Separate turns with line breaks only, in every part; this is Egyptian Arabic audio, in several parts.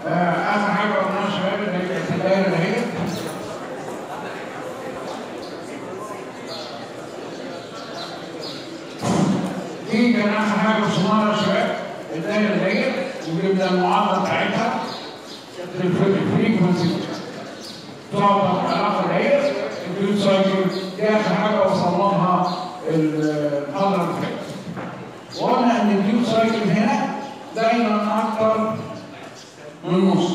آه، اخر حاجه قلناها يا شباب اللي هي الدايره اللي هي دي كان اخر حاجه وصلنا يا شباب الدايره اللي هي وجبنا المعادله بتاعتها الفريكونسي تعطى العلاقه اللي هي البيوت سايكل دي اخر حاجه وصلنا لها المحاضره اللي فاتت وقلنا ان البيوت سايكل هنا دايما اكتر من نص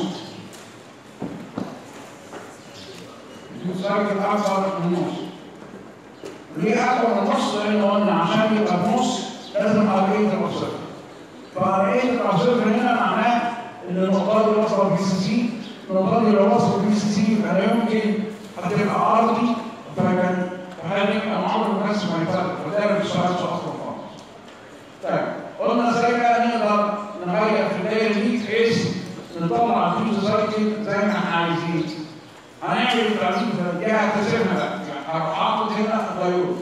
البيوت سايكل اكتر من نص ليه اكتر من نص؟ لان قلنا عشان يبقى في نص لازم ارقيه تبقى صفر فارقيه تبقى صفر هنا معناه ان النقطه دي واصله بي سي سي النقطه دي لو وصلت بي سي سي يبقى لا يمكن هتبقى ارضي فكان فهنبقى معامل المكسب ما يفرق فده ما بيشتغلش اصلا خالص. طيب قلنا ازاي بقى نقدر نغير في الدايره دي بحيث نطلع الفيوز سايكل زي ما احنا عايزين. هنعمل التعديل دي هتسيبها بقى يعني هروح حاطط هنا دايود.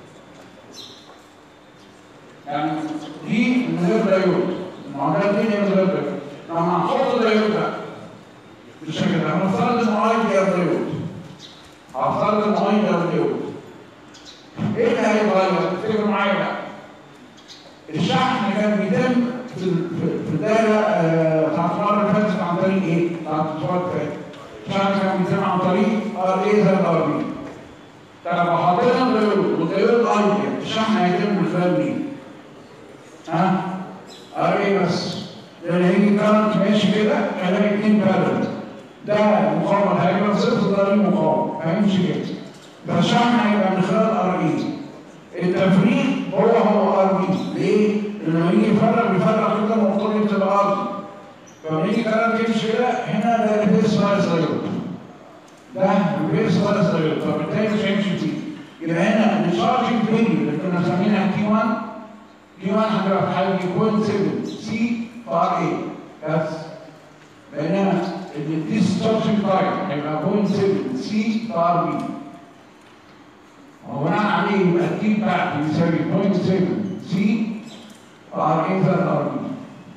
يعني دي من غير دايود المعادلات دي من غير دايود. لما هنحط دايود بقى بالشكل ده هنفترض ان اي دي دايود. هفترض ان اي دي دايود. ايه اللي هيتغير؟ افتكروا معايا بقى. الشحن كان بيتم في في- في الدايره آه، بتاعت المره اللي فاتت عن طريق ايه؟ بتاعت الاسبوع اللي فات. الشحن كان بيتم عن طريق ار اي زائد ار بي. طب لو حطينا دايود والدايود اي دي الشحن هيتم من خلال مين؟ ها؟ ار اي بس. لان هيجي كارنت ماشي كده هلاقي اثنين بارل. ده مقاومه هيبقى صفر ده ليه مقاومه هيمشي كده. فالشحن هيبقى من خلال ار اي. التفريغ هو هو ار بي ليه؟ لما يجي يفرغ بيفرغ كده النقطه دي بتبقى ار بي فلما يجي كلام يمشي كده هنا ده البيس ناقص دايود ده البيس ناقص دايود فبالتالي مش هيمشي فيه يبقى هنا الشارجنج بيريود اللي كنا مسمينها كي 1 كي 1 هتبقى في حاجه 0.7 سي ار اي بس بينما الديسشارجنج تايم هيبقى 0.7 سي ار بي وبناء عليه يبقى التي بتاعتي يساوي 0.7 سي ار اي زائد ار بي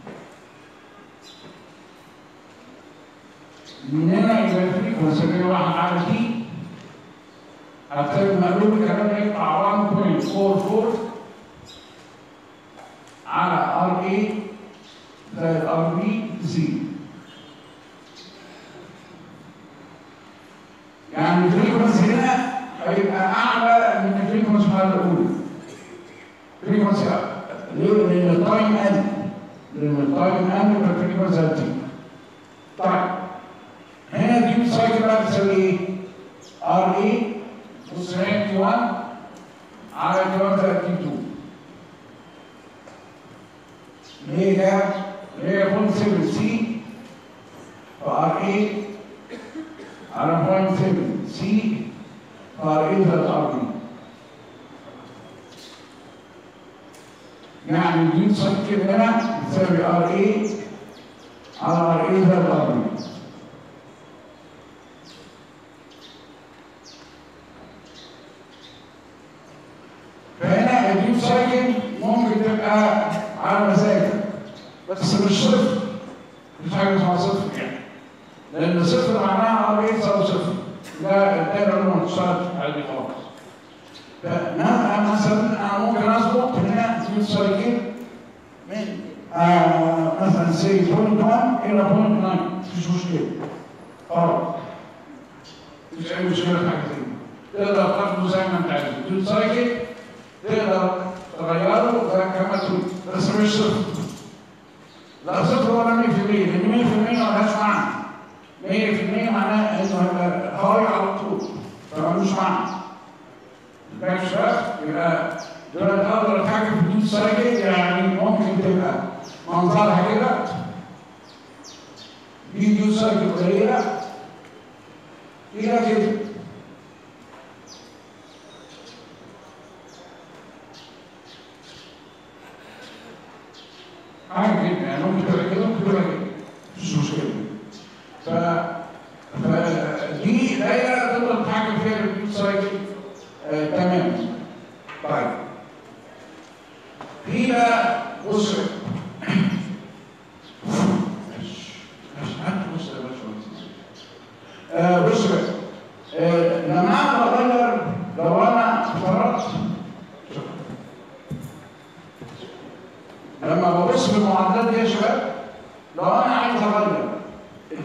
من هنا يبقى الفريكونسي اللي واحد على تي هتساوي مقلوب الكلام ده يطلع 1.44 على ار اي زائد ار بي زي يعني الفريكونسي هنا هيبقى اعلى من الفريكونسي في الحاله الاولى فريكونسي اعلى ليه؟ لان التايم قل لان التايم قل يبقى الفريكونسي هتزيد طيب هنا دي سايكل بقى بتساوي ايه؟ ار اي بص هنا تي 1 على تي 1 زائد تي 2 ليه ده؟ ليه 0.7 سي فار اي على 0.7 سي فار اي زائد ار بي يعني دي سايكل هنا بتساوي ار اي على ار اي زائد ار بي فهنا الديب سايكل ممكن تبقى على مزاجك بس مش صفر مش حاجه اسمها صفر يعني لان صفر معناها ار اي يساوي صفر لا الدايره اللي ما بتشتغلش عادي خالص فانا مثلا انا ممكن اظبط هنا ديب سايكل من آه مثلا سي بوينت 1 الى بوينت 9 مفيش مشكله خلاص مفيش اي مشكله في حاجه زي دي تقدر تاخده زي ما انت عايز ديب سايكل تقدر تغيره ده كما تريد بس مش صفر لا صفر ولا 100% لان 100% ملهاش معنى 100% معناه انه هيبقى هاي على طول فمالوش معنى الباك شاف يبقى دلوقتي اقدر اتحكم في الديب سايكل يعني ممكن تبقى منظرها كده دي ديب سايكل قليله الى كده حاجه كده يعني ممكن تبقى كده ممكن تبقى كده مفيش مشكله ف فدي دايره تقدر تتحكم فيها بالبيت سايكل آه تمام طيب في بقى بص ماشي ماشي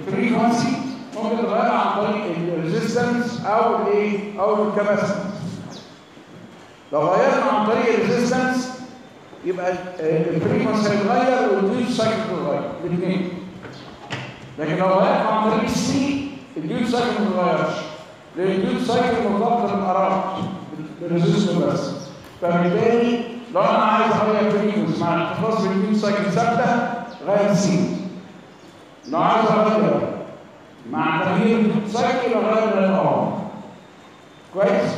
الفريكونسي ممكن تتغير عن طريق الريزيستنس او الايه او الكباسيتنس لو غيرنا عن طريق الريزيستنس يبقى الفريكونسي هيتغير والديوت سايكل تتغير الاثنين لكن لو غيرنا عن طريق السي الديوت سايكل ما تتغيرش لان الديوت سايكل مرتبطه بالارات بالريزيستور بس فبالتالي لو انا عايز اغير فريكونسي مع الاحتفاظ بالديوت سايكل ثابته غير سي لو عايز اغير مع تغيير الديوت سايكل اغير الار كويس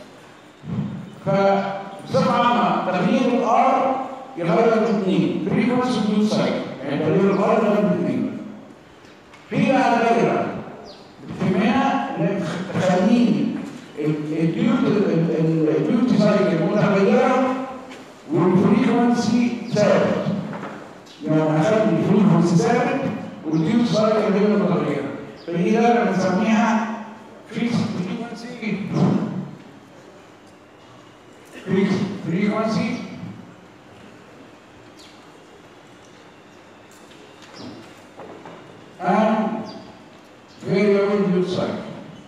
فبصفه عامه تغيير الار يغير الاثنين فريكونسي وديوت سايكل يعني تغيير الار يغير الاثنين في بقى دايره بتهمنا تخليني الديوت الديوت سايكل متغيره والفريكونسي ثابت يعني هخلي الفريكونسي ثابت والديوت سايكل هي متغيره فدي دايره بنسميها فريكونسي فريكونسي and variable duty cycle.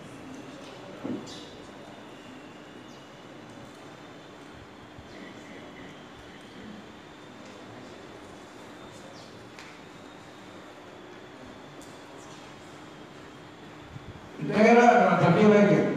الدائرة ترتيبها كده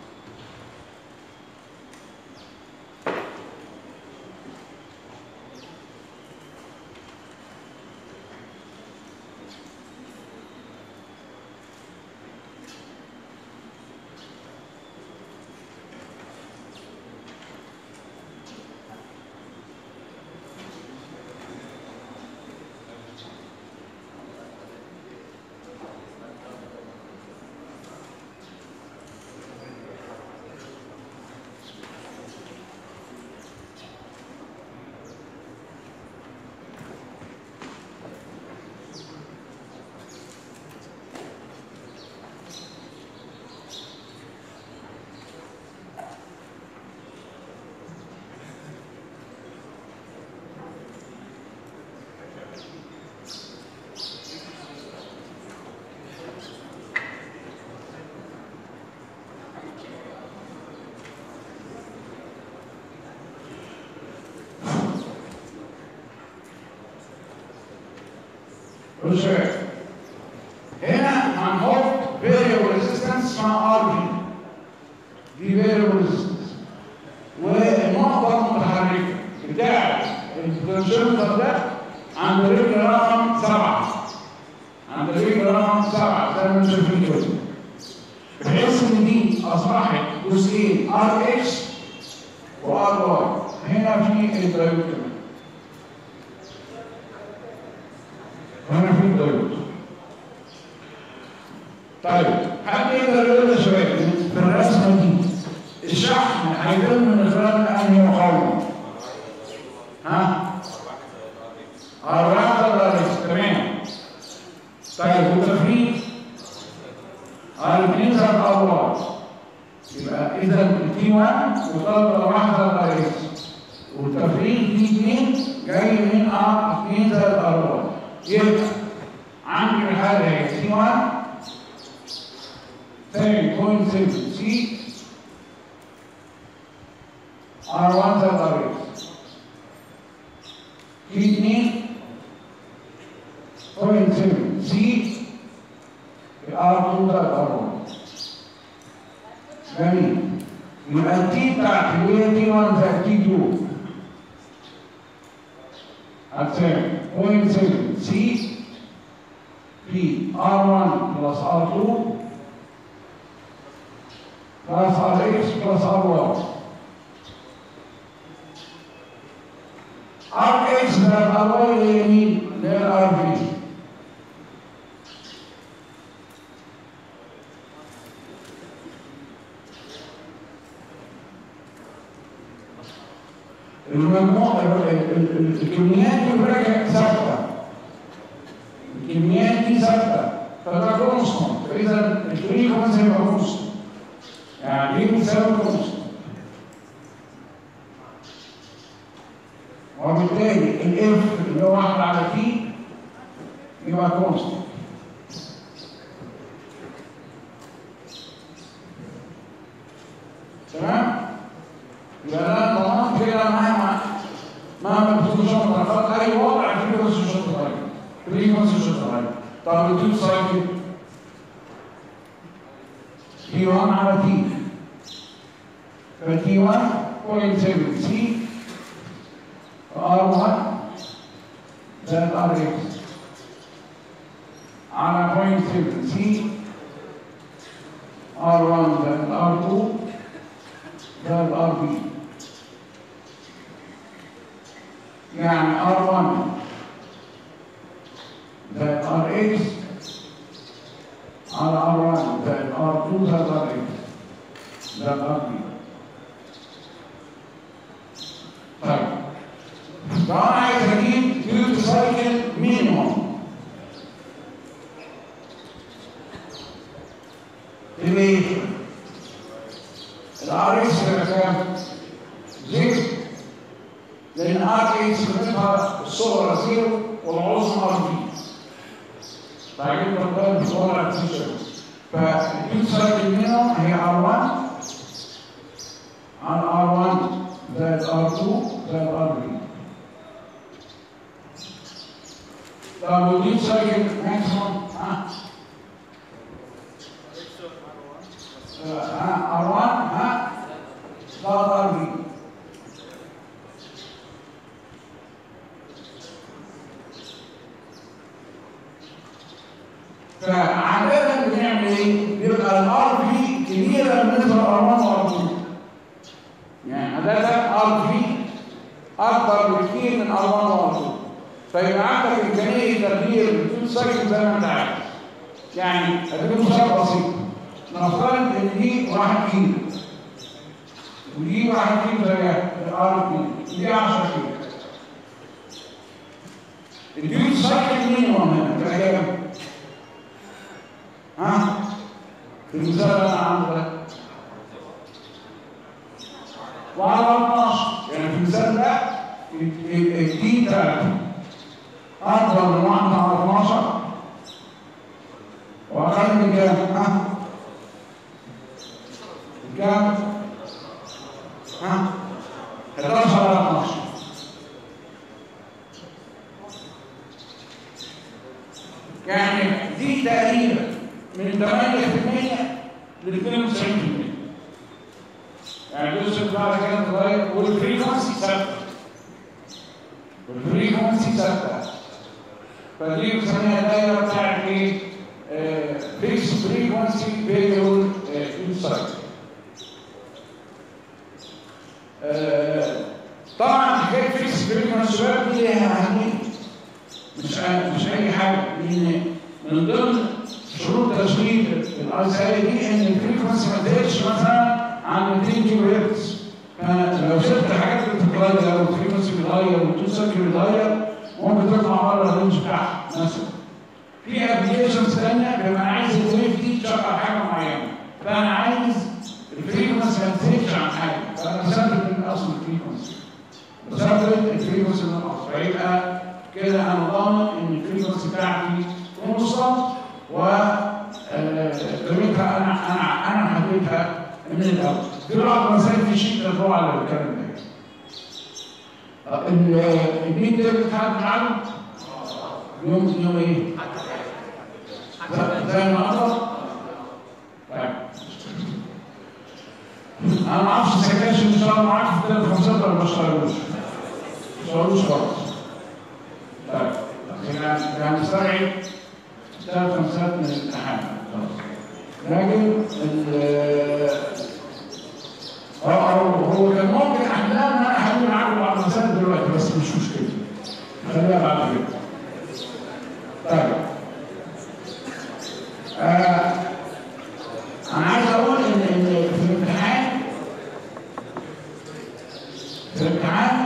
بص هنا هنحط variable resistance اسمها ار بي دي variable resistance والنقطة المتحركة بتاعت البوتنشيومتر ده عند رجل رقم سبعة عند رجل رقم سبعة زي ما انتم شايفين كده بحيث ان دي اصبحت جزئين ار اكس وار واي هنا في الدايود كمان هنا في الدايود طيب حد يقدر يقول لي سؤال في الرسمه دي الشحن هيتم من خلال انهي مقاومه؟ ها؟ أربعة دولار تمام طيب والتفريغ الاثنين زائد أربعة يبقى إذا تي 1 وطلب واحدة دولار والتفريغ دي 2 جاي من ار 2 زائد أربعة يبقى عندي الحالة هي تي 1 ثاني بوينت 7 سي ار 1 زائد ار في 2 بوينت 7 سي ار 2 زائد ار 1 جميل يبقى التي بتاعتي اللي هي تي 1 زائد تي 2 هتساوي بوينت 7 سي في ار 1 بلس ار 2 بلس ار اكس بلس ار 1 ار اكس زائد ار 1 اللي هي مين؟ اللي هي الار في المجموع الكميات دي براجع ثابته الكميات دي ثابته فده كونستنت فاذا الفريكونسي يبقى كونستنت يعني دي بتساوي كونستنت وبالتالي الاف اللي هو واحد على تي يبقى كونستنت فريكونسي شوط طيب فريكونسي شوط طيب طب الديب سايكل تي 1 على تي فتي 1 0.7 سي ار 1 زائد ار اكس على 0.7 سي ار 1 زائد ار 2 زائد ار بي يعني ار 1 زائد ار اكس على ار 1 زائد ار 2 زائد ار اكس زائد ار بي طيب لو انا عايز اجيب ديوتي سايكل مينيموم ليه؟ الار اكس هيبقى كام؟ زيرو لان ار اكس قيمتها الصغرى زيرو والعظمى ار بي فهجيب الارقام الصغرى التيشر فالديوتي سايكل مينيموم هي ار 1 على ار 1 زائد ار 2 زائد ار بي طب ودي سايكل ماكسيموم ها ها ار 1 ها زائد ار بي فعادة بنعمل ايه؟ بيبقى الار بي كبيرة بالنسبة لار 1 وار 2 يعني عادة ار بي اكبر بكثير من ار 1 وار 2 فيبقى عندك امكانيه تغيير الفيول سايكل زي ما انت عايز يعني اديك مثال بسيط نفترض ان دي 1 كيلو ودي 1 كيلو زيها الار كيلو ودي 10 كيلو الفيول سايكل مينيموم هنا تبقى كام؟ ها؟ في المثال اللي انا عامله ده وعلى 12 يعني في المثال ده الدي 3 أكبر من واحد على 12 وأقل من كام؟ ها؟ كام؟ ها؟ 11 على 12 يعني دي تقريبا من 8% ل 92% يعني جزء بعد كده صغير والفريكونسي ثابته والفريكونسي ثابته فدي بنسميها دايره بتاعت ايه؟ فيكس فريكونسي فيريبل انسايت. طبعا حكايه فيكس فريكونسي دي ليها اهميه مش مش اي حاجه لان من ضمن شروط تشغيل الاي سي دي ان الفريكونسي ما تزيدش مثلا عن 200 كيلو هرتز فلو سبت حاجات بتتغير والفريكونسي بيتغير والتو سيركل بيتغير ممكن تطلع بره الرينج بتاعها مثلا في ابلكيشنز ثانيه بيبقى عايز الويف دي تشغل حاجه معينه فانا عايز الفريكونسي ما تزيدش عن حاجه فانا بثبت من اصل الفريكونسي بثبت الفريكونسي من الاصل فيبقى كده انا ضامن ان الفريكونسي بتاعتي كونستانت و قيمتها انا انا انا حددتها من الاول في بعض المسائل في شيء تدور على الكلام ده الميد ده بتاعت معاهم يوم يوم ايه؟ زي ما قدر طيب انا ما اعرفش السكاشن ان شاء الله معاك في ثلاث خمسات ولا ما اشتغلوش؟ ما اشتغلوش خالص طيب يعني هنستبعد ثلاث خمسات من الامتحان لكن هو كان ممكن احلام ان انا احل معاكم بعض المسائل دلوقتي بس مش مشكله خليها بعد كده طيب آه انا عايز اقول ان ان في الامتحان في الامتحان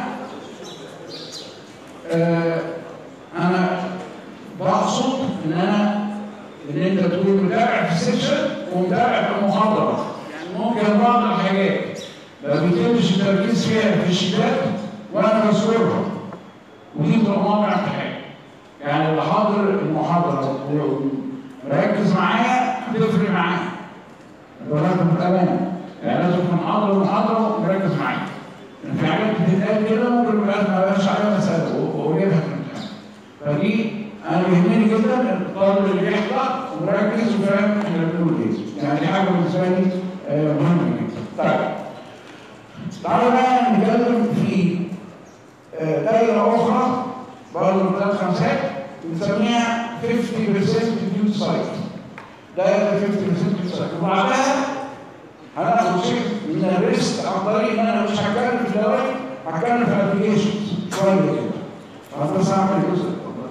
آه انا بقصد ان انا ان انت تكون متابع في السكشن ومتابع في المحاضره يعني ممكن بعض الحاجات ما بيتمش التركيز فيها في الشتات وانا بذكرها ودي بتبقى موضع امتحان يعني اللي حاضر المحاضره مركز معايا هتفرق معايا الراجل تمام يعني لازم تكون حاضر المحاضره ومركز معايا في حاجات بتتقال كده ممكن ما بقاش عليها مساله واجيبها في الامتحان طريقه ومركز وفاهم احنا بنقول ايه يعني حاجه بالنسبه لي آه، مهمه جدا طيب تعالوا بقى نتكلم في آه، دايره اخرى برضه ثلاث خمسات بنسميها 50% ديوت سايت دايره 50% ديوت سايت وبعدها هناخد شيء من الريسك عن طريق ان انا مش هتكلم في دوائر هتكلم في ابلكيشنز شويه كده فبس هعمل جزء اتفضل.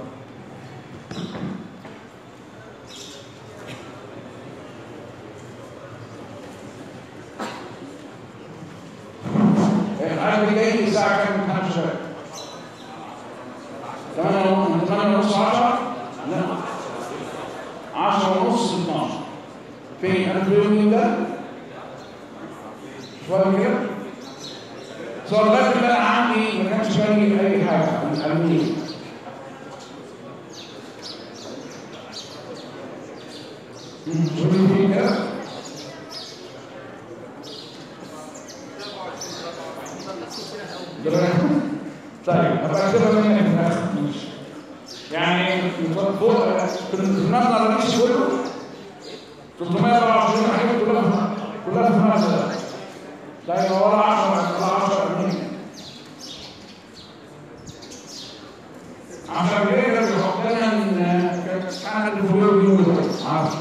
الحاجة اللي جاي الساعة كام امتحان شباب؟ 8 من 8 ونص 10 لا 10 ونص 12 فين انا في اليوم ده؟ شوية كده صورات اللي انا عندي ما كانش باقي اي حاجة من الألمين شوفوا فين كده طيب ابقى اكتبها منك في الاخر ماشي يعني فوق في المبنى الرئيسي كله 324 حاجه كلها في كلها في المبنى ده لا يبقى ولا 10 ولا 10 جنيه عشان كده كانوا بيحط لنا ان كانت حاجه الفلوس دي عارف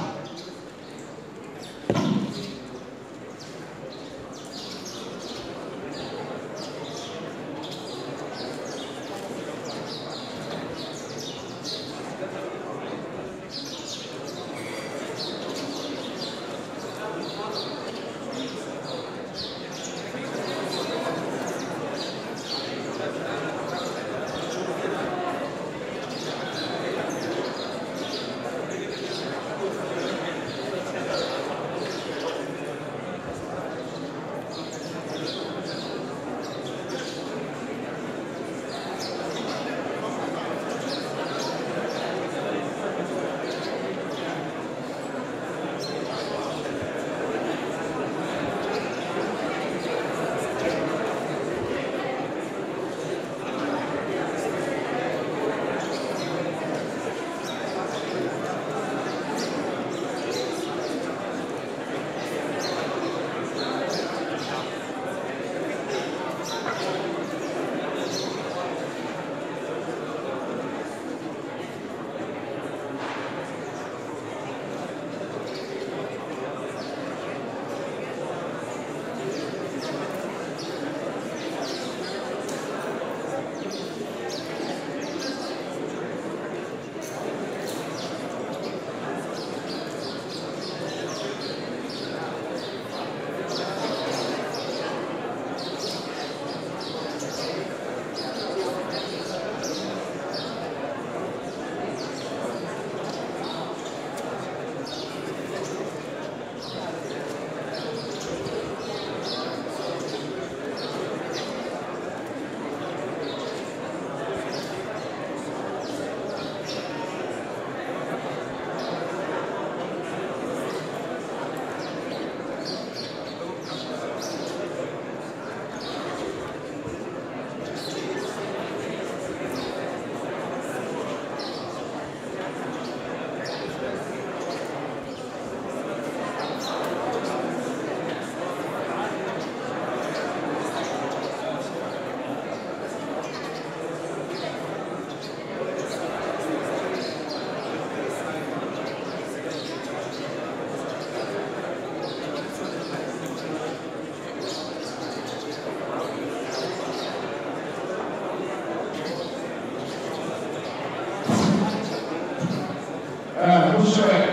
آه، بص سؤال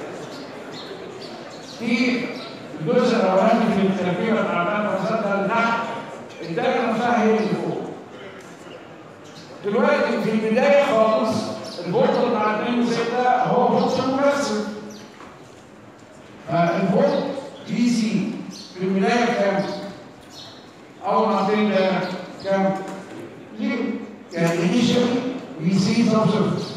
في الجزء الاولاني في التركيبه بتاعت المسدة لتحت الدايره نفسها هي اللي فوق دلوقتي في البدايه خالص الفولت بتاع 2 و6 هو فولت مكثف فالفولت دي سي في البدايه كام؟ اول ما تبدا كام؟ زيرو يعني initially we see subsurface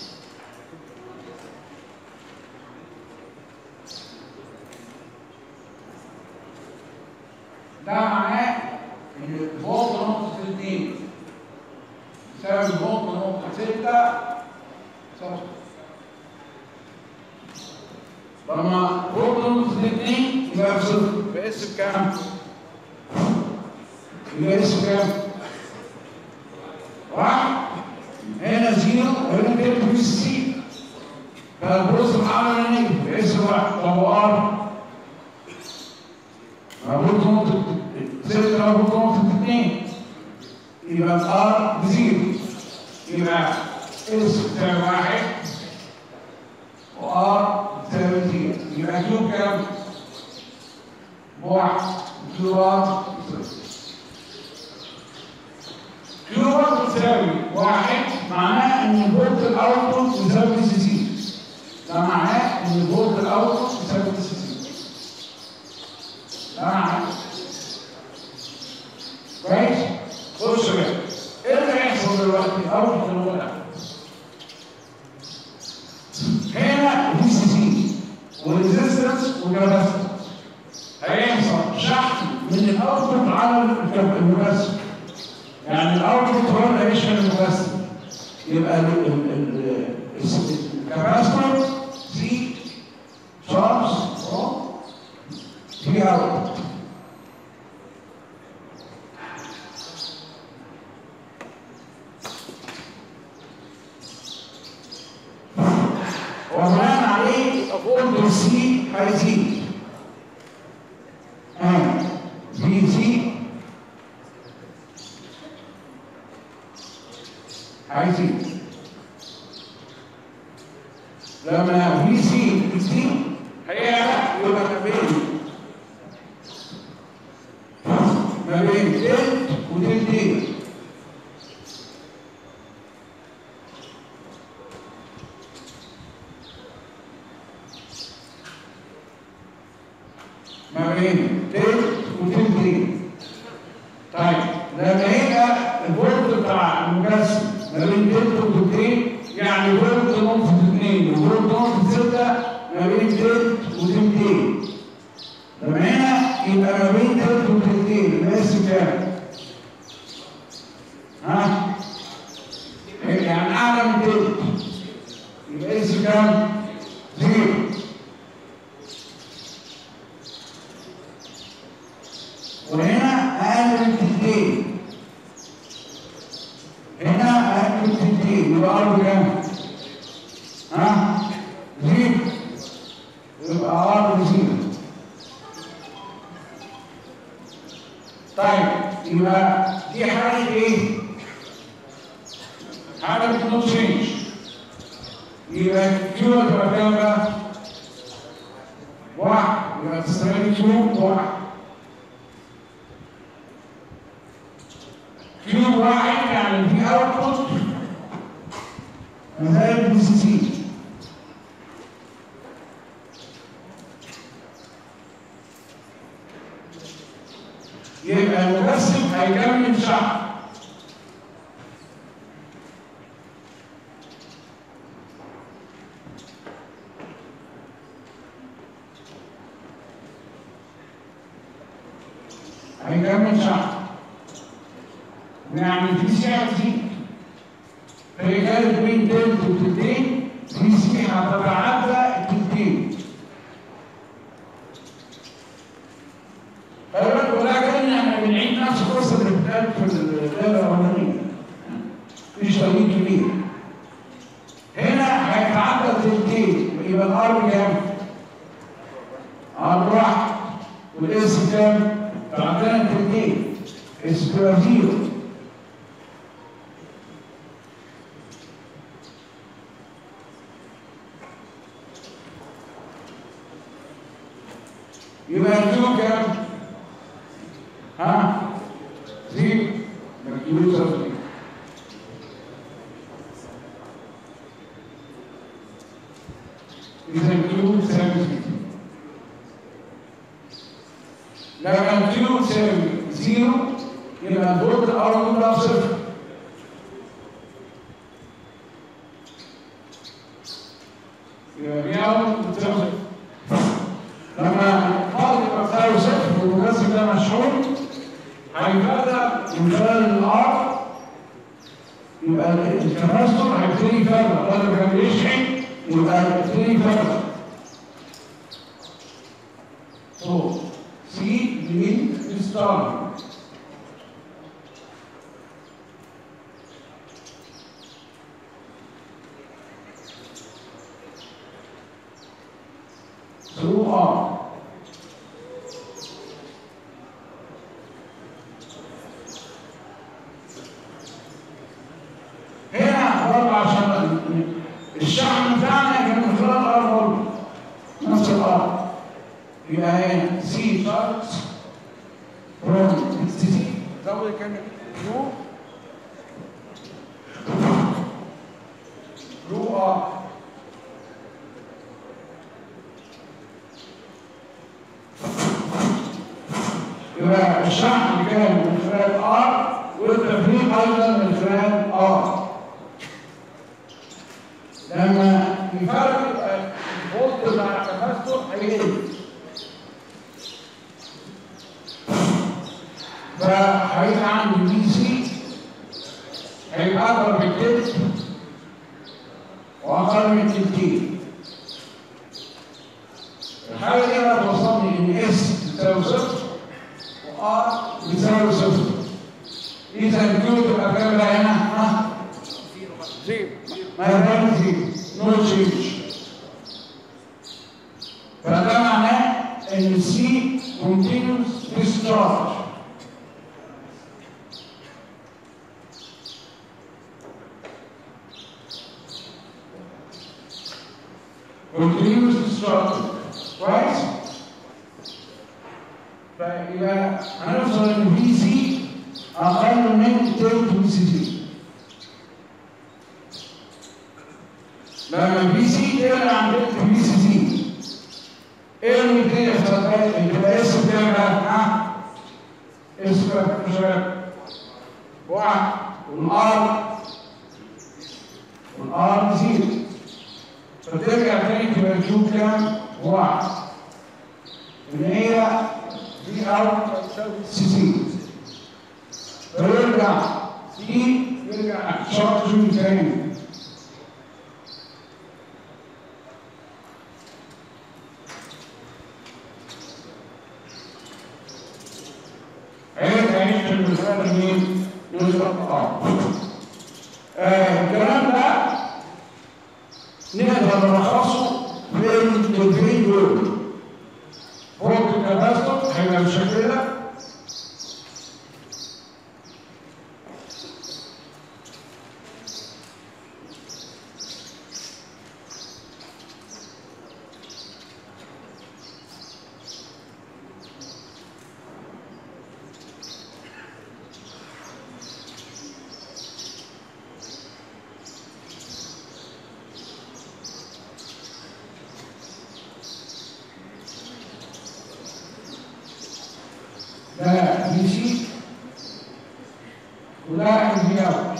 ده معناه ان الفولت نقطة اثنين يساوي الفولت نقطة ستة صفر لما فولت نقطة الاثنين يبقى بصفر يبقى اس بكام؟ يبقى اس بكام؟ واحد هنا زيرو هنا دلتا في سي فالبوزيتيف عامل نيجاتيف اس واحد طب وار فولت نقطة ستة فولت نقطة اثنين يبقى الار بزيرو يبقى اس بتساوي واحد وار بتساوي زيرو يبقى كيو كام؟ واحد كيو ار كيو ار بتساوي واحد معناه ان الفولت الاوتبوت يساوي سي سي ده معناه ان الفولت الاوتبوت يساوي سي سي ده معناه كويس؟ بصوا بقى ايه اللي هيحصل دلوقتي؟ اول خطوه هنا في سي سي وريزيستنس وكاباسيتنس هيحصل شحن من الاوتبوت على المكثف يعني الاوتبوت هو اللي هيشحن المكثف يبقى الكاباسيتور سي شارج في اوتبوت وبناء عليه فولت سي هيزيد اه في سي هيزيد لما في سي يزيد هيعلى يبقى ما بين ما بين دلت ودلتين ما بين تلت وتلتين طيب لما يبقى الفولت بتاع المكثف ما بين تلت وتلتين يعني فولت نقطة اثنين وفولت نقطة ستة ما بين تلت وتلتين لما هنا يبقى ما بين تلت وتلتين يبقى اس كام؟ ها؟ يعني أعلى من تلت يبقى اس كام؟ زيرو وهنا أقل من تلتين هنا أقل من تلتين يبقى أربع كام؟ ها؟ زيرو يبقى أربع زيرو طيب يبقى دي حالة إيه؟ حالة نو تشينج يبقى كيو تبقى كام بقى؟ واحد يبقى تستغل كيو واحد كيو واحد يعني في اوتبوت زائد بي سي سي يبقى المكثف هيكمل شحن هيكمل شحن يعني في سعر زيت فيجال بين دلت وتلتين في سي هتتعدى التلتين فبالك ولكن احنا بنعيد نفس القصه اللي بتتقال في الداله الاولانيه مفيش تغيير كبير هنا هيتعدى التلتين يبقى الار كام؟ ار واحد والاس كام؟ تعدينا التلتين اس بيبقى زيرو يبقى الكيلو كام؟ ها؟ زيرو يبقى الكيلو يساوي زيرو إذا الكيلو يساوي زيرو لما الكيلو يساوي زيرو يبقى الفولت الأول ده صفر يبقى بيعمل بتساوي صفر لما الفاضي يبقى بتساوي صفر والمكثف ده مشحون هيفرق من خلال الار يبقى الكباستور هيبتدي يفرق بدل ما كان بيشحن يبقى هيبتدي يفرق ستارلينج through R. هنا برضه عشان الشحن بتاعنا كان من خلال الار برضه نفس الار يبقى هنا سي شارت فروم سي زود كان يو يو ار يبقى الشحن كان من خلال ار والتفريغ ايضا من خلال ار لما يفرق الفولت مع الكباستور هيقل فهيبقى عندي دي سي هيبقى اكبر من التلت واقل من التلتين الحاله دي بقى توصلني ان اس تساوي صفر وار بيساوي صفر اذا الكيو تبقى كامله هنا ها
زيرو
ما يبقى زيرو نو تشينج فده معناه ان السي continuous discharge continuous discharge كويس فيبقى هنوصل ان في سي اقل من تلت في سي سي لما بي سي تعلى عن تلت بي سي سي ايه اللي كده يحصل بقى؟ يبقى اس بتاعي بقى ها اس بقى شباب واحد والار والار زيرو فترجع تاني تبقى الكيو كام؟ واحد اللي هي دي اوت سي سي فيرجع سي يرجع شارت جون تاني عيد عيد المثال مين؟ يوسف اه الكلام ده نقدر نلخصه في التدريب دول فوق الكباستور هيبقى بالشكل ده ده دي سي وده ام بي اوت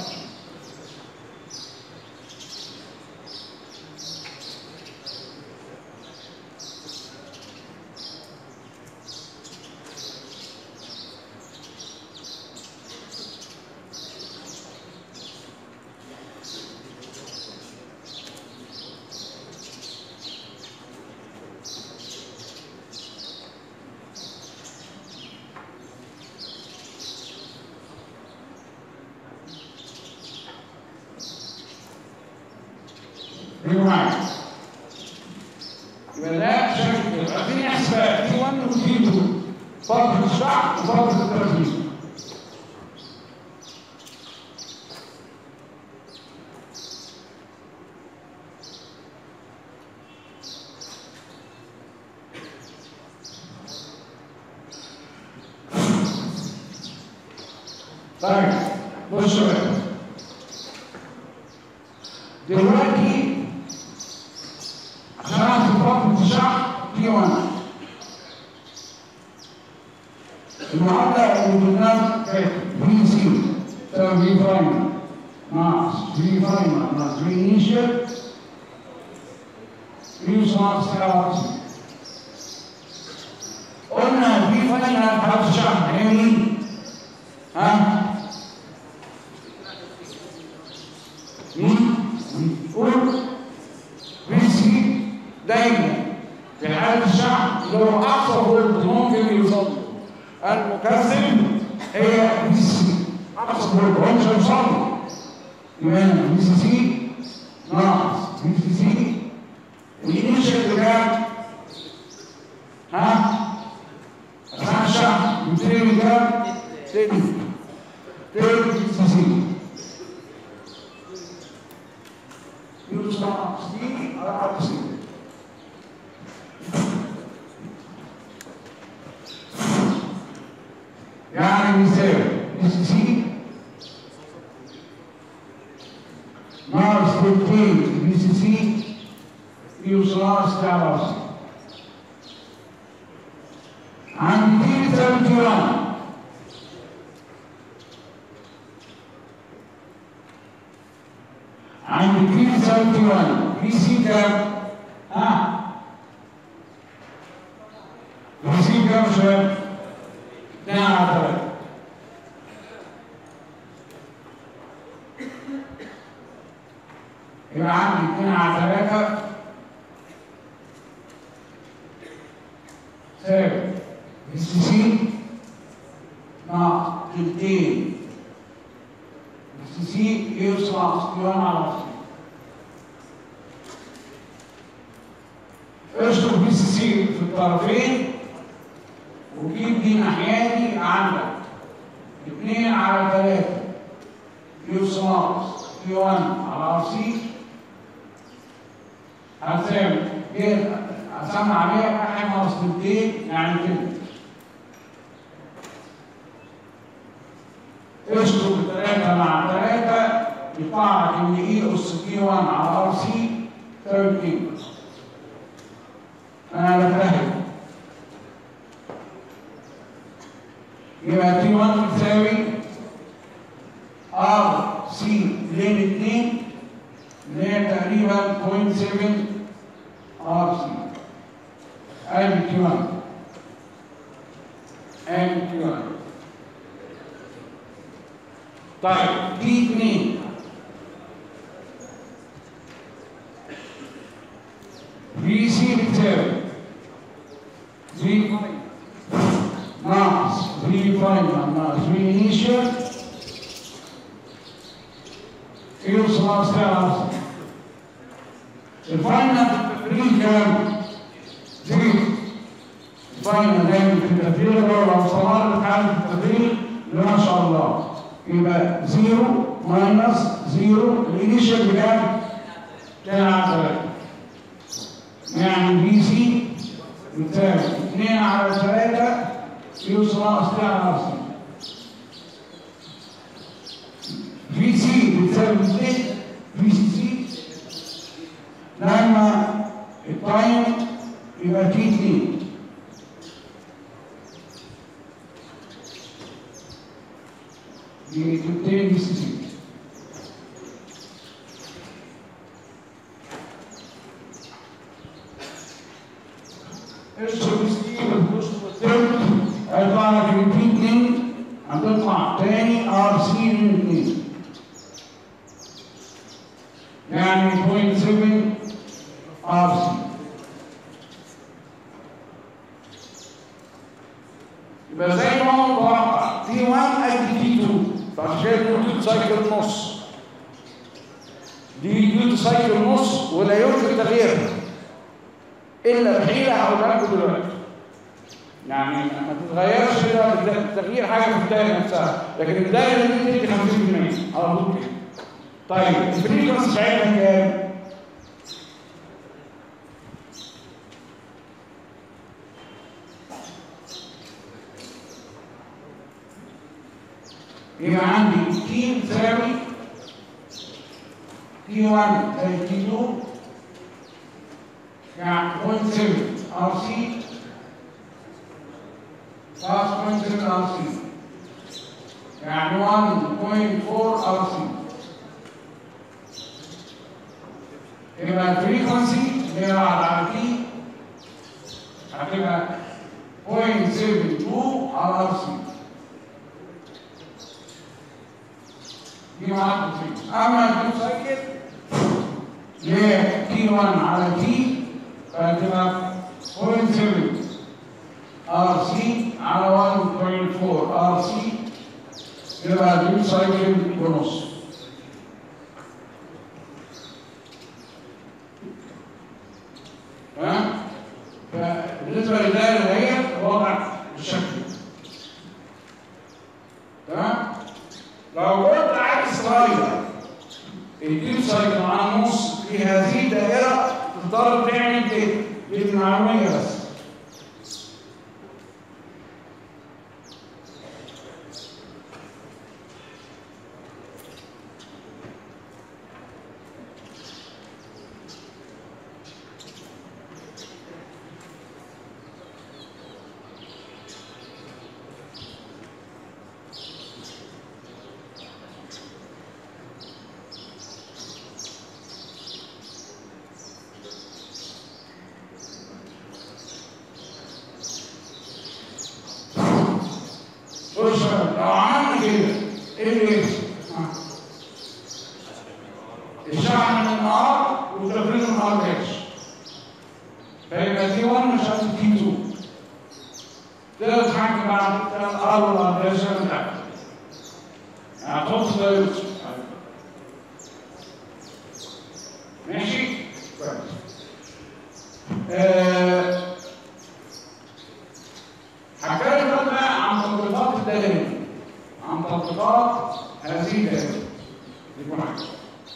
ريجوا معايا يبقى ده شكل عايزين نحسب دي 1 ودي 2 فترة الشعب وفترة الترتيب طيب بصوا بقى دلوقتي عشان اعرف فترة الشعب دي 1 المعادلة اللي قلناها كانت في سي تساوي في برايم ناقص في برايم ناقص في انيشال يوز ناقص ثلاثة قلنا في فاينل بتاعت الشعب هي مين؟ ها؟ مين؟ قول في سي دايما في حالة الشعب اللي هو أقصى فولت ممكن يوصل له
المكثف
هي بي سي سي اقصى فولت هو مش هيوصل يبقى بي سي سي ناقص بي سي سي الانيشال بكام؟ ها؟ أسمع الشعب يبتدي بكام؟
تاني
تاني بي سي سي يوصل ناقص دي على سي يعني يساوي بي سي سي ناقص 13 بي سي سي يوصل ناقص 13 عندي دي بتساوي 21 عندي دي بتساوي 21 بي سي كام؟ ها؟ بي سي كام يا شباب؟ 2 على 3 يبقى عندي 2 على 3 ساوي بي سي سي ناقص تلتين بي سي سي يوصل ناقص 1 على 20 اشطب بي سي سي في الطرفين وجيب دي ناحيتي عندك 2 على 3 يوصل ناقص في 1 على سي هتساوي جيت هسمع عليها واحد ناقص 200 يعني كده اشطب 3 مع 3 يطلع لك ان اي اس بي 1 على ار سي تساوي 2 انا بترهب يبقى تي 1 بتساوي ار سي لين 2 اللي هي تقريبا 0.7 ار سي ادي تي 1 ادي تي 1 طيب دي 2 بي سي بتساوي في ناقص في فاينل ناقص في انيشال يوصل ناقص ثلاثة الفاينل في كام؟ زيرو الفاينل دايما في التفريغ لو استمر الحال في التفريغ ما شاء الله يبقى زيرو ماينس زيرو الانيشال بكام؟ كان على ثلاثة يعني بي سي بتساوي 2 على 3 يوصل ناقص 2 على 50 في سي بتساوي 2 في سي سي لما التايم يبقى تي 2 دي 2 في سي سي اشرب ستيل وتشرب الثلج هيطلع لك من بي 2 هتطلع تاني ار سي من 2 يعني 0.7 ار سي يبقى زي ما هو متوقع تي 1 قد تي 2
فعشان كده ديوتي سايكل نص دي ديوتي سايكل نص ولا يمكن تغييرها الا بحيله هقولها لكم دلوقتي يعني ما تتغيرش الا بتغيير حاجه في الدايره نفسها لكن الدايره دي بتدي 50% على طول كده طيب الفريكونسي بتاعتها كام؟
يبقى عندي تي تساوي تي 1 زي تي 2 يعني 0.7 ار سي بلس 0.7 ار سي يعني 1.4 ار سي يبقى الفريكونسي اللي هي على تي هتبقى 0.72 على ار سي دي معاك فيه اما الدو سايكل اللي هي تي 1 على تي فهتبقى 0.7 ار سي على 1.4 ار سي يبقى الديوت سايكل ونص تمام فبالنسبه للدائره هي الوضع بالشكل ده. تمام لو قلت عكس صغير الديوت سايكل مع النص في هذه الدائره تضطر تعمل ايه؟ دي المعلوميه بس بص لو عملنا كده ايه اللي يحصل؟ ها. الشعر من النهار وتفريغ النهار بيحصل فيبقى دي 1 مش هتبقى دي 2 تقدر تتحكم بعد ثلاث اربع ثلاث سنين تحت يعني هتحط ده ماشي؟ كويس آه، هتكلم بقى عن تطبيقات الدائرة عن تطبيقات هذه الدائرة دي كل حاجة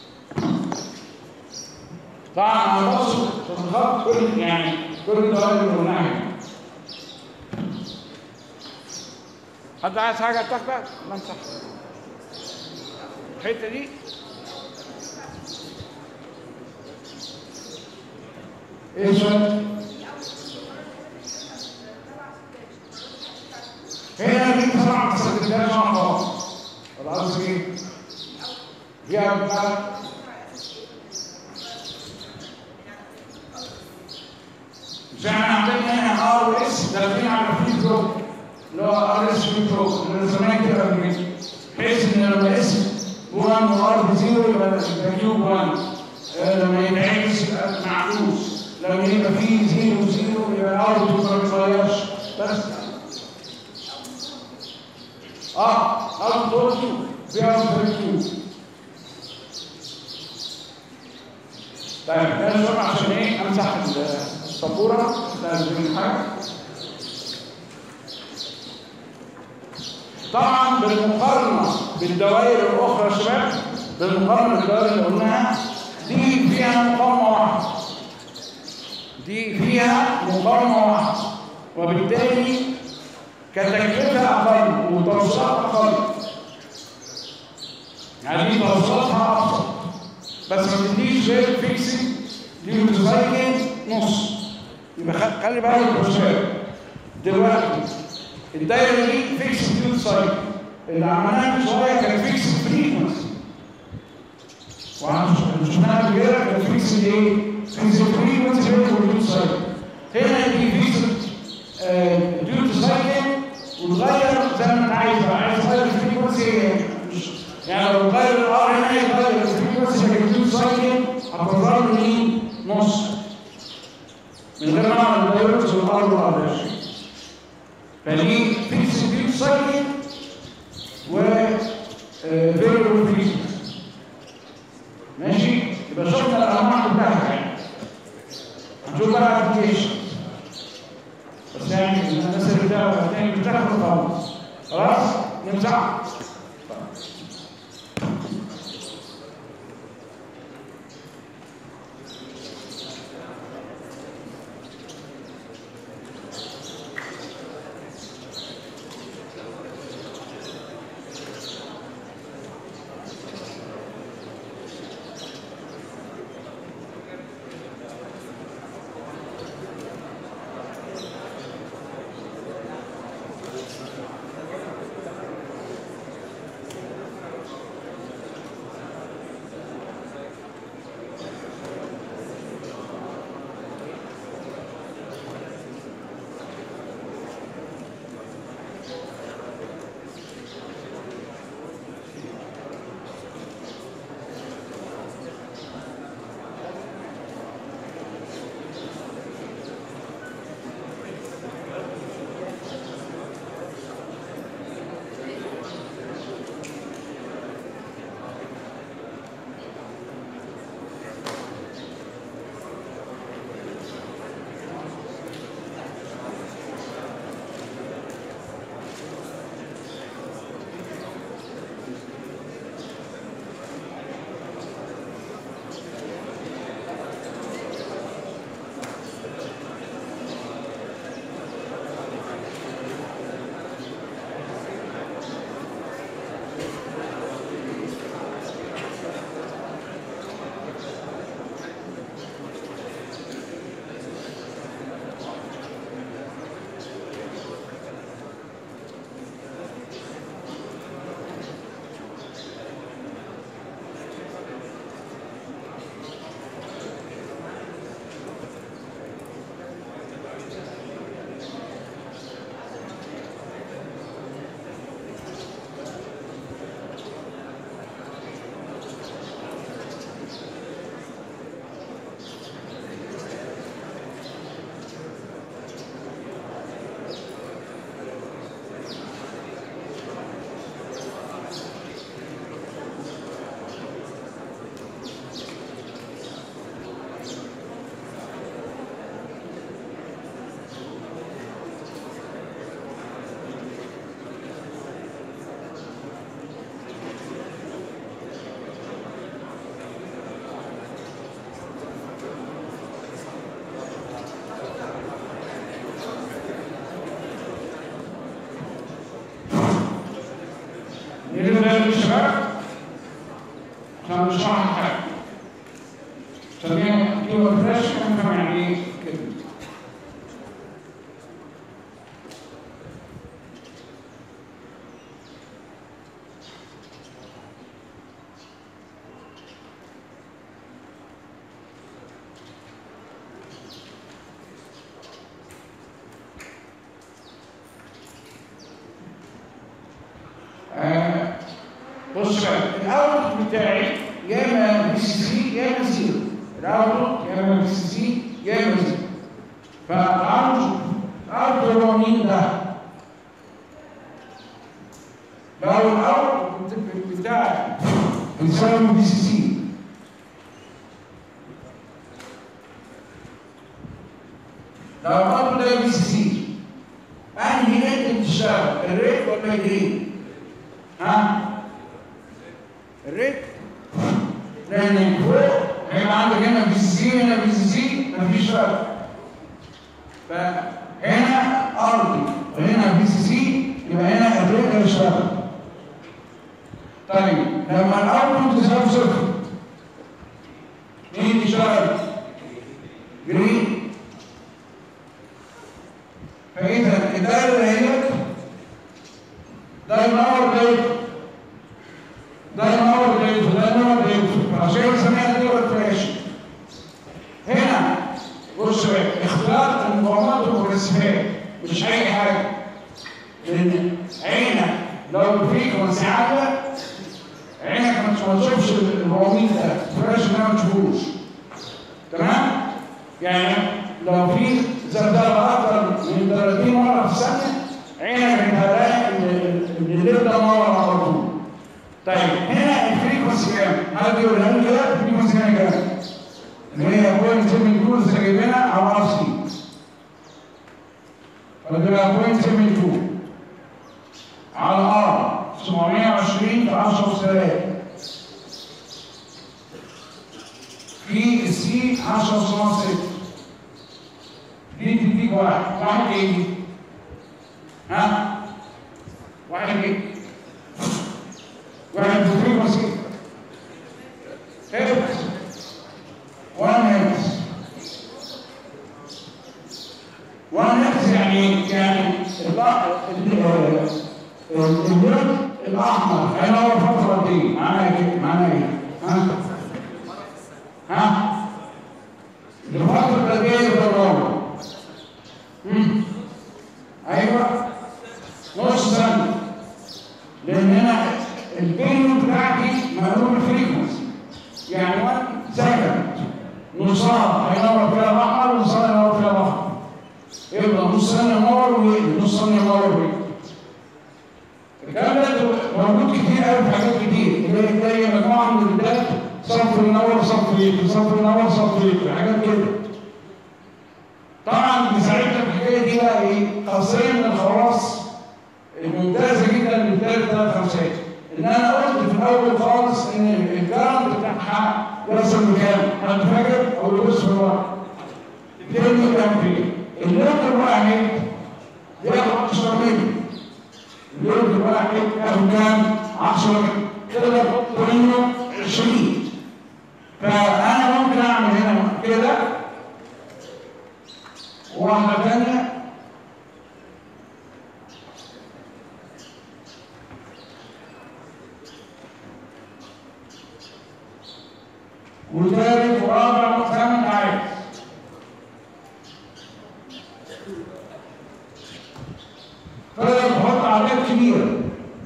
طبعا انا بقصد تطبيقات كل يعني كل الدوائر اللي قلناها هنا.
حد عايز حاجه تاخدها؟ لا امسح الحته دي
ايه السؤال؟ هنا دي طبعا ما استخدمناش مع خالص القصد ايه؟ فيها بقى مش احنا عندنا هنا ار اس داخلين على فري برو اللي هو ار اس فري برو اللي زمان كده قبل كده بحيث ان لما اسم 1 وار بزيرو يبقى يبقى كيوب 1 آه، لما يتعكس يبقى معكوس لما يبقى فيه زيرو زيرو يبقى الاوت ما بيتغيرش بس اه اوت فور كيو في اوت فور كيو طيب ده الشرح عشان ايه امسح السبوره لازم حاجه طبعا بالمقارنه بالدوائر الاخرى يا شباب بالمقارنه بالدوائر اللي قلناها دي فيها مقارنه واحده دي فيها مقارنه واحده وبالتالي كتكلفه اقل وتوصيلات اقل يعني دي توصيلاتها ابسط بس ما تديش غير فيكسد دي بتسايكل نص
يبقى خ- خلي بالك
يا شباب دلوقتي الدايره دي فيكس ديوت سايكل اللي عملناها من شويه كان فيكس فريكونسي وشفناها قبل كده كان فيكس ايه؟ فيكس فريكونسي ديوت سايكل هنا دي فيكس ديوت سايكل وتغير زي ما انت عايز بقى عايز تغير الفريكونسي مش- يعني لو تغير الار هنا يغير الفريكونسي لكن ديوت سايكل هتظهر لي نص من غير ما اعمل دايركت والار والار فدي فيكس ديوت سايكل و فيريبل فريكونسي ماشي يبقى شفنا الانواع بتاعها يعني هنشوف بقى ابلكيشن بس يعني الناس اللي بتاعها هتعمل بتاعها خالص خلاص نمسحها
يعني كده آه، بص بقى الاوتبوت بتاعي يا اما بي سي سي يا اما زيرو الاوتبوت يا اما بي سي سي يا اما زيرو فتعالوا نشوف الاوتبوت هو مين ده؟ لو الاوتبوت بتاعي بيساوي بي سي سي لو الاوتبوت ده بي سي سي انهي انت بتشتغل الريت ولا الجرين؟ ها؟ الريت لان فوق هيبقى عندك هنا بي سي سي هنا بي سي سي مفيش فرق فهنا ارضي وهنا بي سي سي يبقى هنا الريت هيشتغل طيب لما الاوتبوت يساوي صفر مين يشتغل؟ جرين فاذا الدايره دهيت ده ينور ده يطفي ده ينور ده يطفي ده ينور ده يطفي عشان كده بنسميها دايره فلاش هنا بص بقى اختلاط المقاومات والمكثفات مش اي حاجه لان عينك لو الفريكونسي عاليه عينك ما تشوفش البواميل ده فلاش ده ما تشوفوش تمام يعني لو في زلزال اكتر من 30 مره في الثانيه عينك هتلاقي ان الليل ده نور على طول طيب هنا الفريكونسي كام؟ هل بيقولها لي كده الفريكونسي هنا كام؟ اللي هي بوينت 7 جولز اللي جايبينها على ار سي فتبقى بوينت 72 على ار 720 في 10 سنوات في السي 10 سنوات 6 دي تديك واحد واحد ايه دي؟ ها؟ واحد ايه؟ واحد فريكونسي هيرتز 1 هيرتز 1 هيرتز يعني يعني اللون الاحمر هينور فتره قد ايه؟ معناها ايه؟ معناها ايه؟ ها؟ ها؟ الفتره قد ايه بتنور؟ ايوه نص سنه لان انا البيريود بتاعتي مقلوب الفريكونسي يعني 1 سكند نصها هينور فيها الاحمر ونصها هينور فيها الاحمر يبقى نص سنه ينور ويقلب نص سنه ينور ويقلب الكلام ده موجود كتير قوي في حاجات كتير اللي هي مجموعه من البلاد صف ينور صف يقلب صف ينور صف يقلب حاجات كده طبعا بيساعدنا في الحكايه دي بقى ايه؟ خاصيه من الخواص الممتازه جدا للثالث ثلاث خمسات ان انا قلت في الاول خالص ان الكرنت بتاعها يوصل لكام؟ حد فاكر؟ او يبص في الورق. كام كام فيه؟ اللود الواحد بياخد 10 مللي. اللود الواحد ياخد كام؟ 10 مللي. كده بحط منه 20 فانا ممكن اعمل هنا كده واحده ثانيه وثالث ورابع وخامس عايز فانا بحط عدد كبيره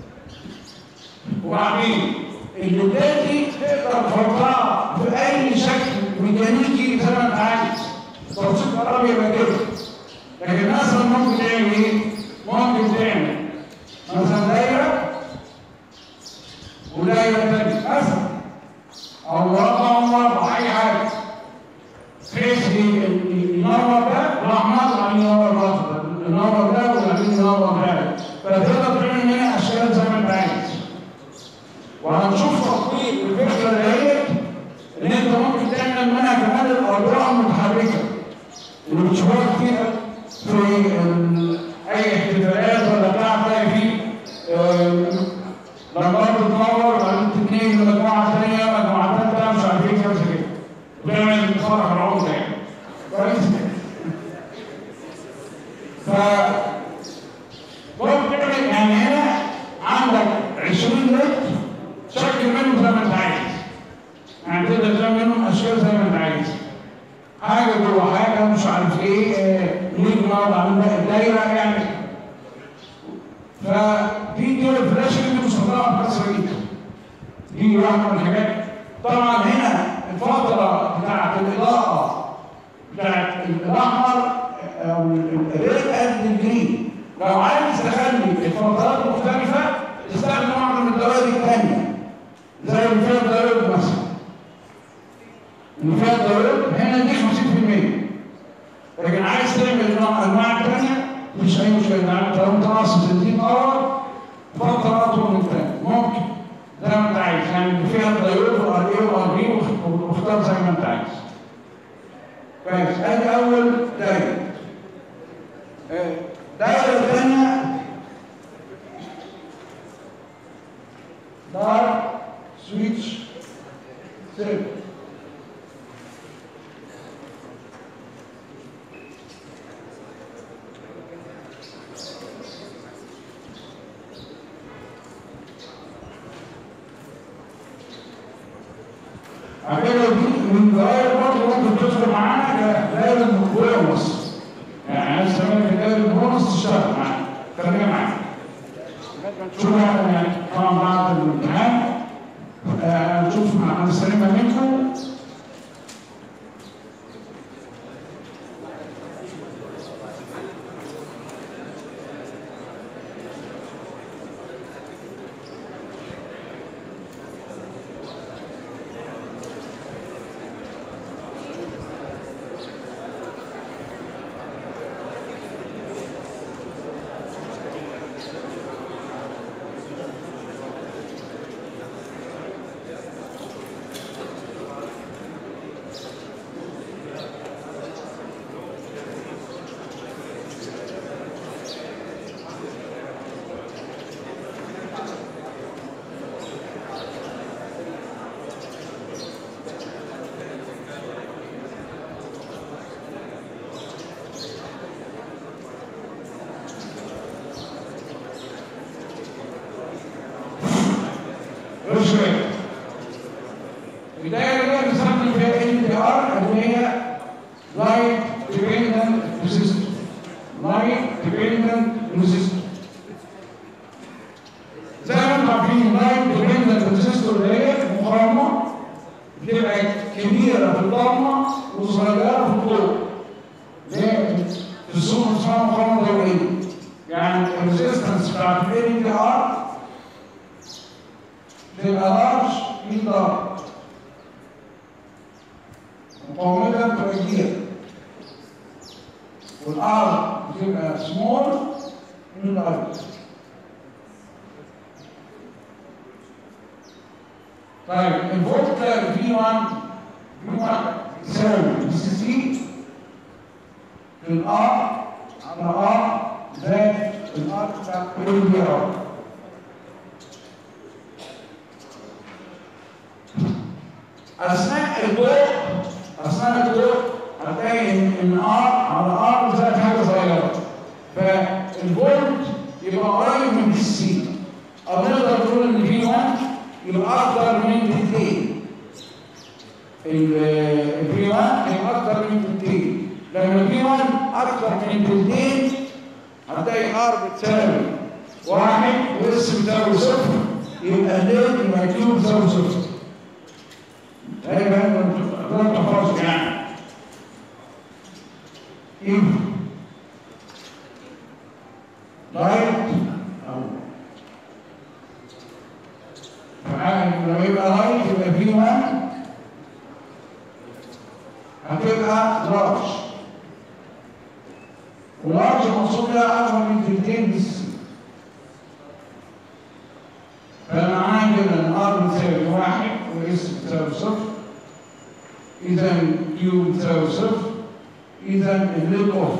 وبعدين اللودات دي تقدر تحطها في اي شكل ميكانيكي زي ما انت عايز توصيل كهربي يبقى كده لكن مثلا ممكن تعمل ايه؟ ممكن تعمل مثلا دايره ودايره ثانيه مثلا او مربع ومربع اي حاجه بحيث ينور ده واحمر وبعدين ينور الاخضر ينور ده وبعدين ينور ده فتقدر تعمل منها اشكال زي ما انت عايز وهنشوف تطبيق الفكره ديت ان انت ممكن تعمل منها كمان الاضواء المتحركه اللي بتشوفوها كتير في اي احتفالات ولا بتاع تلاقي فيه لما بتنور وبعدين تتنقل لمجموعه ثانيه مجموعه ثالثه مش عارف ايه كده كده بتعمل فرح العمر يعني كويس
ف ممكن تعمل يعني هنا عندك 20 لتر شكل منهم زي ما انت عايز يعني تقدر تعمل منهم اشكال زي ما انت عايز حاجه جوه حاجه مش عارف ايه آه، ليه موضع من الدايره يعني فدي دي الفلاش اللي مستخدمه في مصر جدا دي واحده من الحاجات طبعا هنا الفتره بتاعت الاضاءه بتاعت الاحمر او الريد قد الجرين لو عايز تخلي الفترات مختلفه تستخدم واحده من الدوائر الثانيه زي اللي فيها الدوائر مثلا اللي فيها الدوائر هنا دي 50% لكن عايز تعمل نوع انواع ثانيه مفيش اي مشكله يعني طالما انت ناقص 60 اور فتره اطول من الثانيه ممكن زي ما انت عايز يعني اللي فيها الدايود وار اي وار بي واختار زي ما انت عايز كويس ادي اول دايره آه، دايره ثانيه دار سويتش سيرفر عندنا دي من الدوائر برضه ممكن تدخل معانا كدائرة بونص يعني عايز تعمل في دائرة بونص تشتغل معانا خليها معانا شوف احنا يعني طبعا بعد الامتحان آه، نشوف هنستلمها منكم رشوة الدائرة اللي بنستخدم فيها ال دي ار اللي هي لايت ديبندنت ريزيستور لايت ديبندنت ريزيستور زي ما انتم عارفين لايت ديبندنت ريزيستور اللي هي مقاومة بتبقى كبيرة في الضلمة وصغيرة في الضوء ليه؟ في الصورة اسمها مقاومة ضوئية يعني الريزيستنس بتاعت ال دي ار تبقى لارج من دارك مقاومتها بتبقى كبيرة والار بتبقى سمول من لارج طيب الفولت ده في 1 في 1 يساوي بي سي سي في الار على ار زائد الار بتاع ال بي ار اثناء الضوء اثناء الضوء هتلاقي ان ان ار على ار زائد حاجه صغيره فالفولت يبقى قريب من بي سي او نقدر نقول ان في 1 يبقى اكتر من 200 الفي 1 يبقى اكتر من 200 لما الفي 1 اكتر من 200 هتلاقي ار بتساوي واحد واس بتساوي صفر يبقى ليه يبقى كيو بتساوي صفر هيبقى لا تفاصيل يعني if light أو فعلا لما يبقى light يبقى في 1 هتبقى large ولارج مقصود بها أكبر من 200 بس فمعناه كده ان ار بتساوي واحد واس بتساوي صفر اذا كيو بتساوي صفر اذا الليل اوف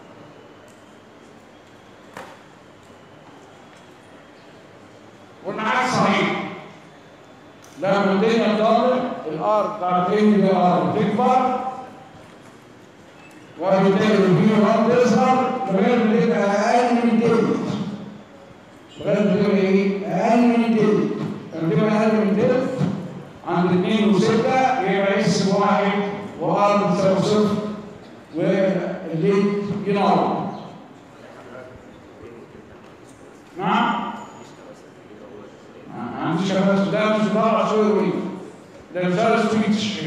والعكس صحيح لما الدنيا تضلم الار بتاعت ان دي ار بتكبر وبالتالي الفي 1 تظهر غير
نعم ما عنديش بس ده مش بره شوي وي ده ريشارد سويتش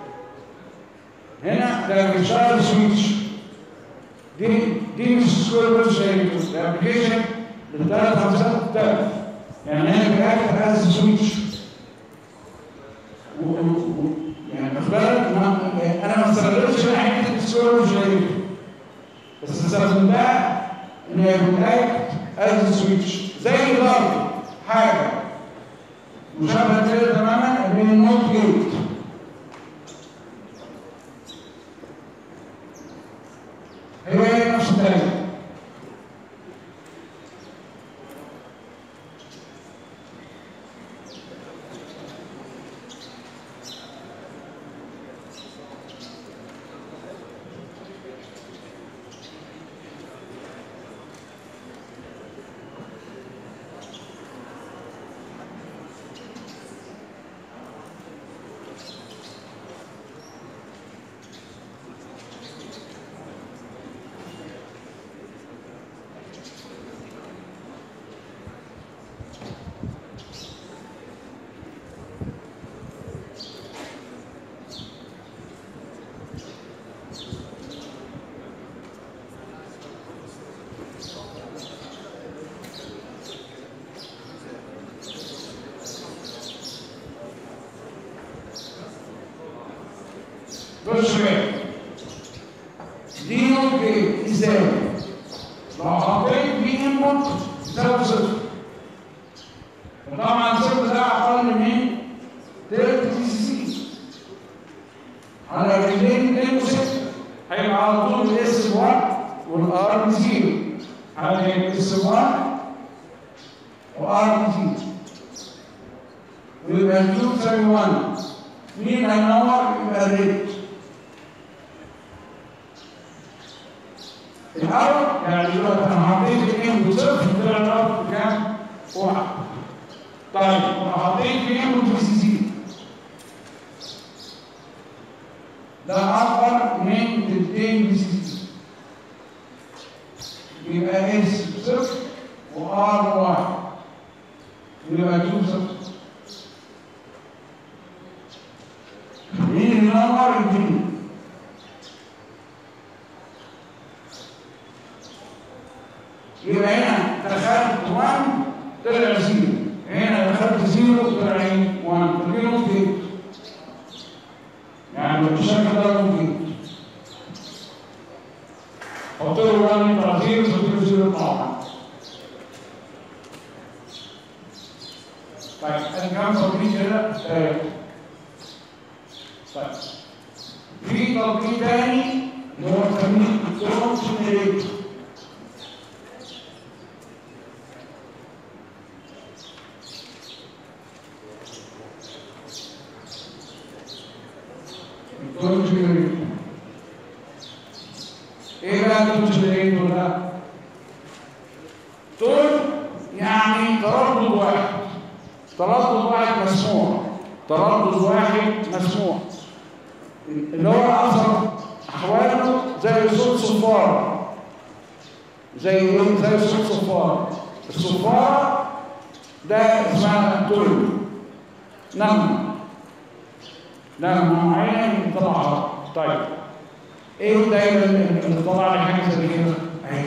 هنا ده ريشارد سويتش دي دي مش سكول بس الابلكيشن بالثلاث خمسات الثالث يعني هنا بيأكد از سويتش يعني اخبارك انا ما استغلتش انا حته السكول مش بس استخدمتها ان هي بتاكد از سويتش زي برضه حاجه مشابهه كده تماما بين النوت جيت هي هي نفس الكلام بص كده دي نوت ايه؟ ازاي؟ لو حطيت دي انبوت تساوي صفر وطبعا الصفر ده اقل من تلت تي سي سي على رجلين 2 و6 هيبقى على طول الاس 1 والار 0 على الاس 1 وار 0 ويبقى الكيو تساوي 1 مين هينور يبقى الريت الأول يعني دلوقتي أنا حطيت اثنين بصفر طلع الأول بكام؟ واحد. طيب لو حطيت اثنين بي سي سي ده أكبر من تلتين بي سي سي يبقى اس بصفر وار واحد يبقى كيو صفر مين اللي نور الدنيا؟ يبقى هنا دخلت 1 طلع 0 هنا دخلت 0 طلع 1 فدي نقطة يعني بالشكل ده ممكن حط له 1 يطلع 0 حط له 0 يطلع 1 طيب انا كام تطبيق كده؟ ثلاثة طيب في تطبيق تاني اللي هو تطبيق كروم جنريتور كروم جنريتور ايه بقى كروم جنريتور ده؟ طول يعني تردد واحد تردد واحد مسموع تردد واحد مسموع اللي هو اكثر احواله زي صوت صفاره زي ايه زي صوت صفاره الصفاره ده اسمها تل نغمه نغمه معينه طبعا طيب ايه الدايره اللي طلع لي حاجه زي كده اهي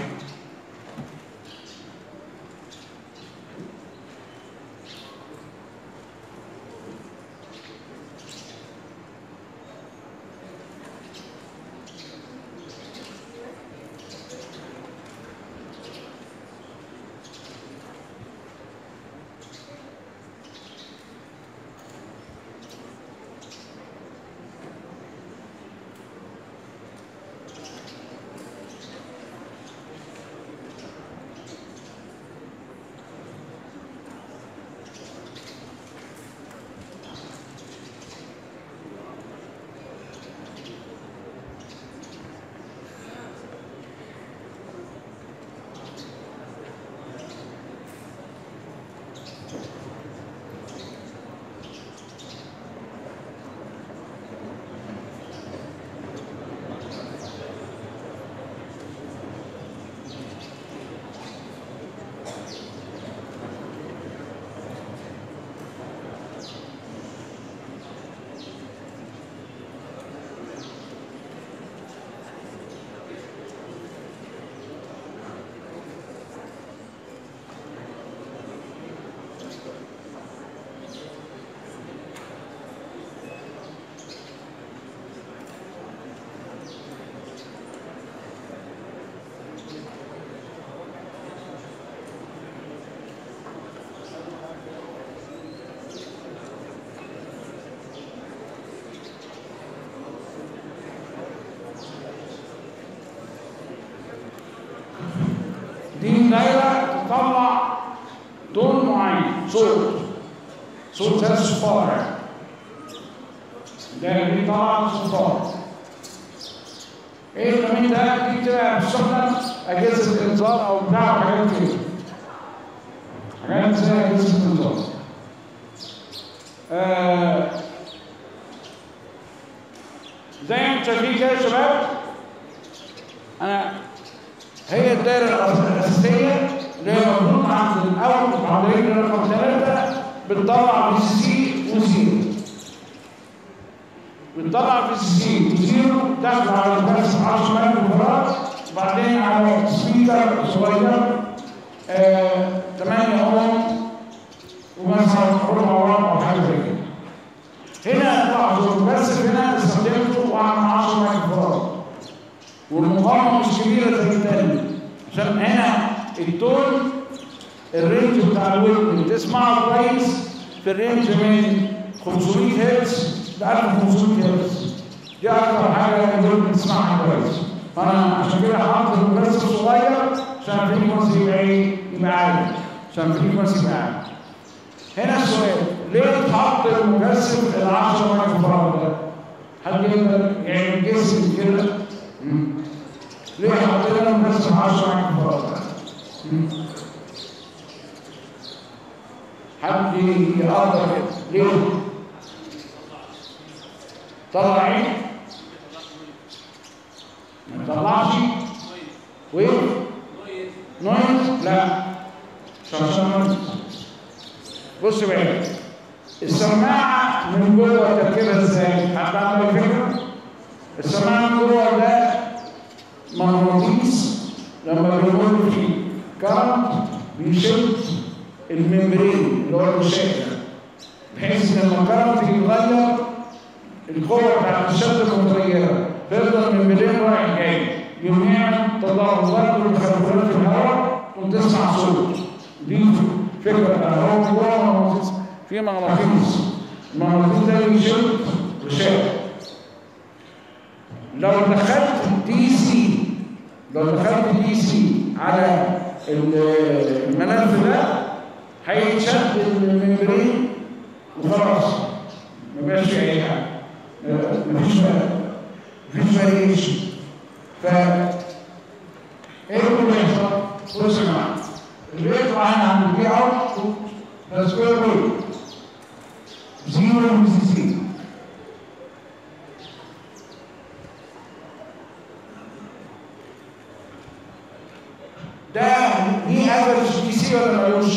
دي دايره تطلع تون معين صوت صوت زي الصفار يعني الدايره دي طالعه صفار ايه الكمين ده دي بتبقى بتستخدم اجهزه الانذار او بتاع وحاجات كده حاجات زي اجهزه الانذار آه زي ما انتم شايفين كده يا شباب انا هي الدائره الاساسيه اللي هي المفروض عند الاول عند رجل رقم ثلاثه بتطلع في سي وزيرو بتطلع في سي وزيرو تاخد على البث 10 متر فراد وبعدين على سبيكر صغير آه 8 اوم ومثلا ربع وربع او حاجه زي كده هنا لاحظوا بس هنا استخدمته وعمل 10 متر فراد والمقاومه مش كبيره زي الثاني عشان هنا التون الرينج بتاع الودن بتسمعه كويس في الرينج من 500 هرتز ل 1500 هرتز دي اكتر حاجه الودن بتسمعها كويس فانا عشان كده حاطط المكثف صغير عشان الفريكونسي يبقى ايه؟ يبقى عالي عشان الفريكونسي يبقى عالي هنا السؤال ليه اتحط المكثف ال 10 مايكرو فراد ده؟ حد يقدر يعمل جسم كده؟ ليه حطينا المكثف 10 مايكرو فراد ده؟ حد يقدر كده ليه؟ طلع ايه؟ ما طلعش وين؟ نويز؟ لا مش عشان نويز بص بقى السماعة من جوه تركيبها ازاي؟ حد عنده فكرة؟ السماعة من جوه ده مغناطيس لما بيمر فيه كارنت بيشد الممبرين اللي هو الغشاء بحيث لما الكرنت يتغير القوه بتاعت الشد متغيره فيفضل الممبرين رايح جاي يوم يعمل تضارب برضه التخلفات في الهواء وتسمع صوت دي فكره هو جوه مغناطيس في مغناطيس المغناطيس ده بيشد غشاء لو دخلت دي سي لو دخلت دي سي على الملف ده هيتشد الممبرين وخلاص ما بقاش في اي حاجه مفيش مفيش فاريشن ف ايه اللي بيحصل؟ بص يا جماعه اللي بيطلع هنا عند البي اوت ده سكوير روت زيرو سي سي ده ليه افرج دي سي ولا ملوش؟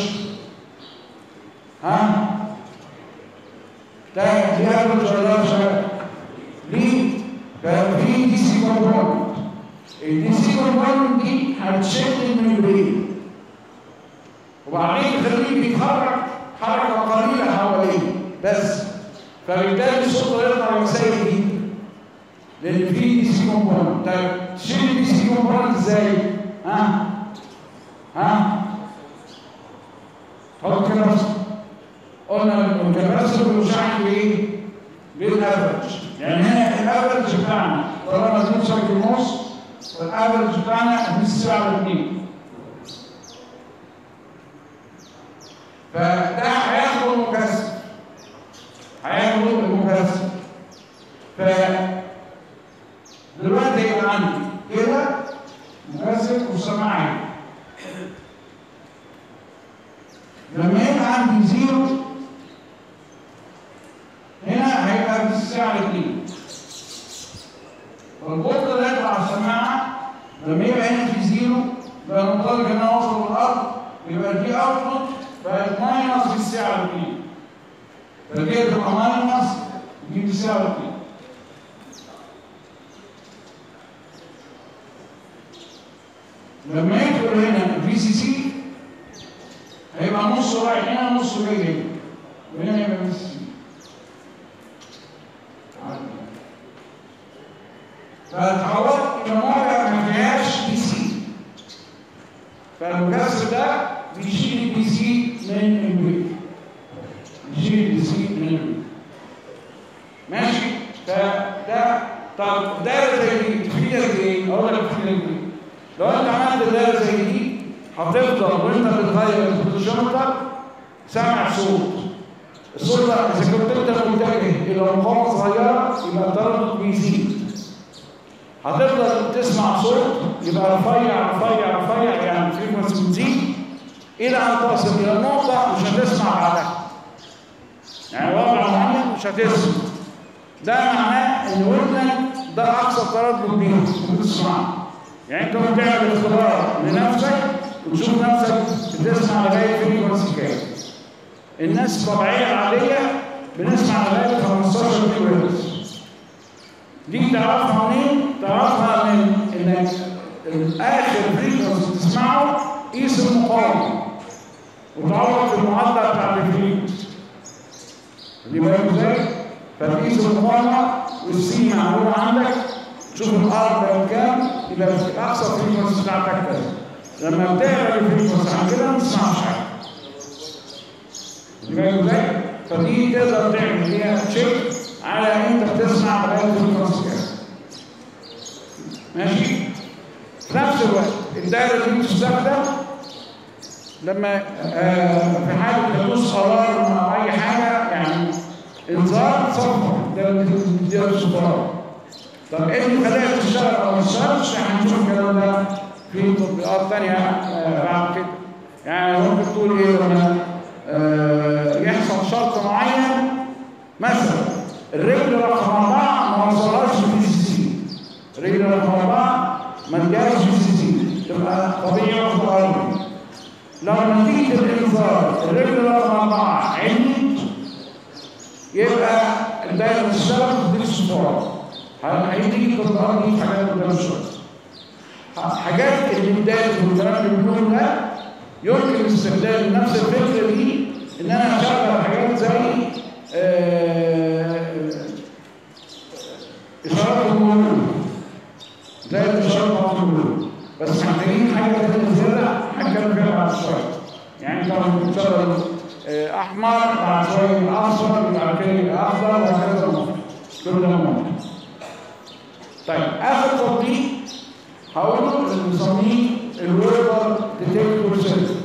ها؟ ده ليه افرج ولا مش ليه؟ ففي دي سي كومبوننت الدي سي كومبوننت دي هتشد الممبرين وبعدين تخليه بيتحرك حركه قليله حواليه بس فبالتالي الصوت هيطلع مسائل دي لان في دي سي كومبوننت طيب تشيل الدي سي كومبوننت ازاي؟ ها؟ ها؟ حط كده بس قلنا الكباسيتور بيشحن بايه؟ بالافرج يعني هنا الافرج بتاعنا طالما 2 سايكل ونص والافرج بتاعنا في الساعه 2 فده هياخد المكثف هياخد المكثف ف دلوقتي يبقى عندي كده مكثف وسماعي لما يبقى عندي زيرو هنا هيبقى في الساعة 2 والبورد اللي يطلع على السماعة لما يبقى هنا في زيرو بقى منطلق ان هو وصل للأرض يبقى دي اوتبوت بقت ماينس في الساعة 2 فدي تبقى ماينس دي في الساعة 2 لما يدخل هنا في سي سي هيبقى نص رايح هنا نص جاي هنا وهنا يبقى في سي سي فالحوار المواقع ما فيهاش بي سي فالمكثف ده بيشيل البي سي من البيت بيشيل البي سي من البيت ماشي فده طب دايره زي دي تفيدك ايه؟ اقول لك تفيدك ايه؟ لو انت عملت دايره زي دي هتفضل وانت بتغير البوتنشيومتر سامع صوت الصوت ده اذا كنت انت متجه الى مقاومه صغيره يبقى التردد بيزيد هتفضل تسمع صوت يبقى رفيع رفيع رفيع يعني الفريكونسي بتزيد الى ان تصل الى نقطه مش هتسمع بعدها يعني وضع معين مش هتسمع ده معناه ان ودنك ده اقصى تردد بيه بتسمعه يعني انت بتعمل اختبار لنفسك وتشوف نفسك بتسمع لغايه فريكونسي كام الناس الطبيعيه العاديه بنسمع لغايه 15 كيلو هرتز دي تعرفها منين؟ تعرفها من انك اخر فريكونسي تسمعه قيس المقاومه وتعوض في المعدل بتاع الفريكونسي دي بالك ازاي؟ فتقيس المقاومه والسي معلومه عندك تشوف الارض بقت كام يبقى في اقصى فريكونسي بتاعتك كذا لما بتقرا الفريكونسي عن كده ما تسمعش حاجه فاهم ازاي؟ فدي تقدر تعمل فيها تشيك على انت بتسمع لغايه الفريكونسي كام ماشي؟ في نفس الوقت الدايره دي بتستخدم لما آه في حاله حدوث قرار او اي حاجه يعني انذار صفر ده دي الصفرات طب ايه اللي خلاها تشتغل او ما تشتغلش هنشوف الكلام ده في تطبيقات ثانيه آه بعد كده يعني ممكن تقول ايه لما آه يحصل شرط معين مثلا الرجل رقم اربعه ما وصلهاش في سي سي الرجل رقم اربعه ما اداش في سي سي تبقى طبيعي واخد ارضي لو نتيجه الانذار الرجل رقم اربعه علمت يبقى الدايره تشتغل وتديك الصفارات هيديك التطبيقات دي في حاجات قدام شويه حاجات الامداد والكلام اللي بنقوله ده يمكن استخدام نفس الفكره دي ان انا اشغل حاجات زي آه اشارات المرور زي الاشارات بتاعت المرور بس محتاجين حاجه تانية زياده هنتكلم فيها بعد شويه يعني انت لما بتشغل آه احمر بعد شويه اصفر بعد كده اخضر وهكذا كل ده ممكن طيب اخر تطبيق هقوله اللي بنسميه الويبر ديتكتور سيستم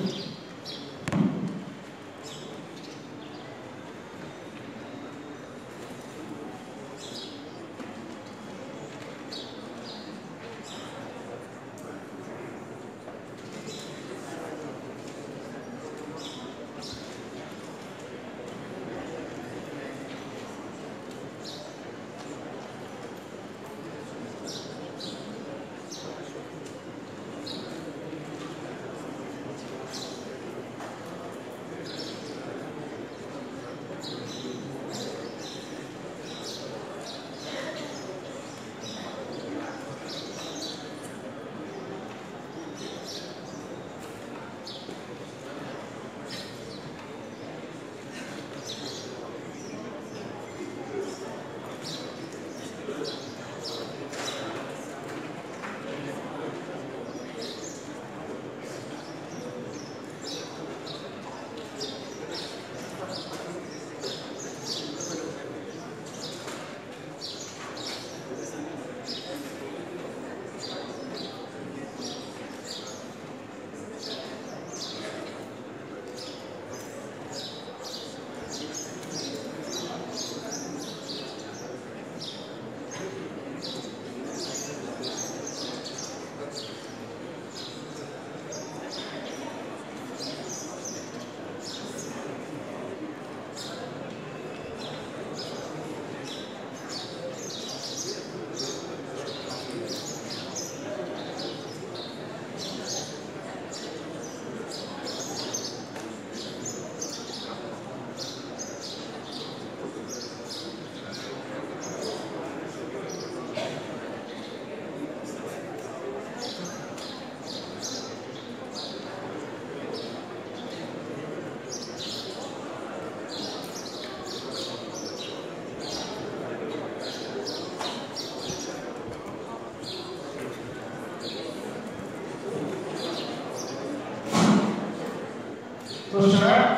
الشباب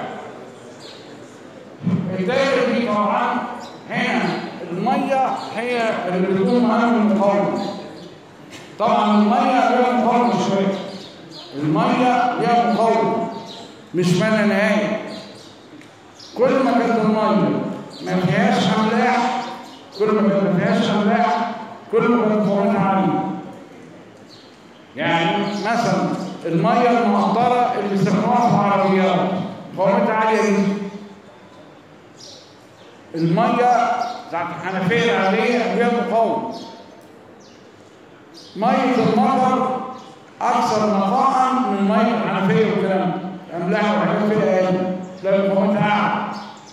الدايره دي طبعا هنا الميه هي اللي بتكون معانا من المقاومه طبعا الميه لها مقاومه شويه الميه ليها مقاومه مش ما لا نهايه كل ما كانت الميه ما فيهاش املاح كل ما كانت ما فيهاش املاح كل ما كانت مقاومتها عاليه يعني مثلا الميه المقطره اللي بيستخدموها في العربيات مقاومتها عاليه جدا الميه بتاعت الحنفيه العاديه فيها مقاومه ميه المطر اكثر نقاء من ميه الحنفيه والكلام ده املاح وحاجات كده اقل تلاقي مقاومتها اعلى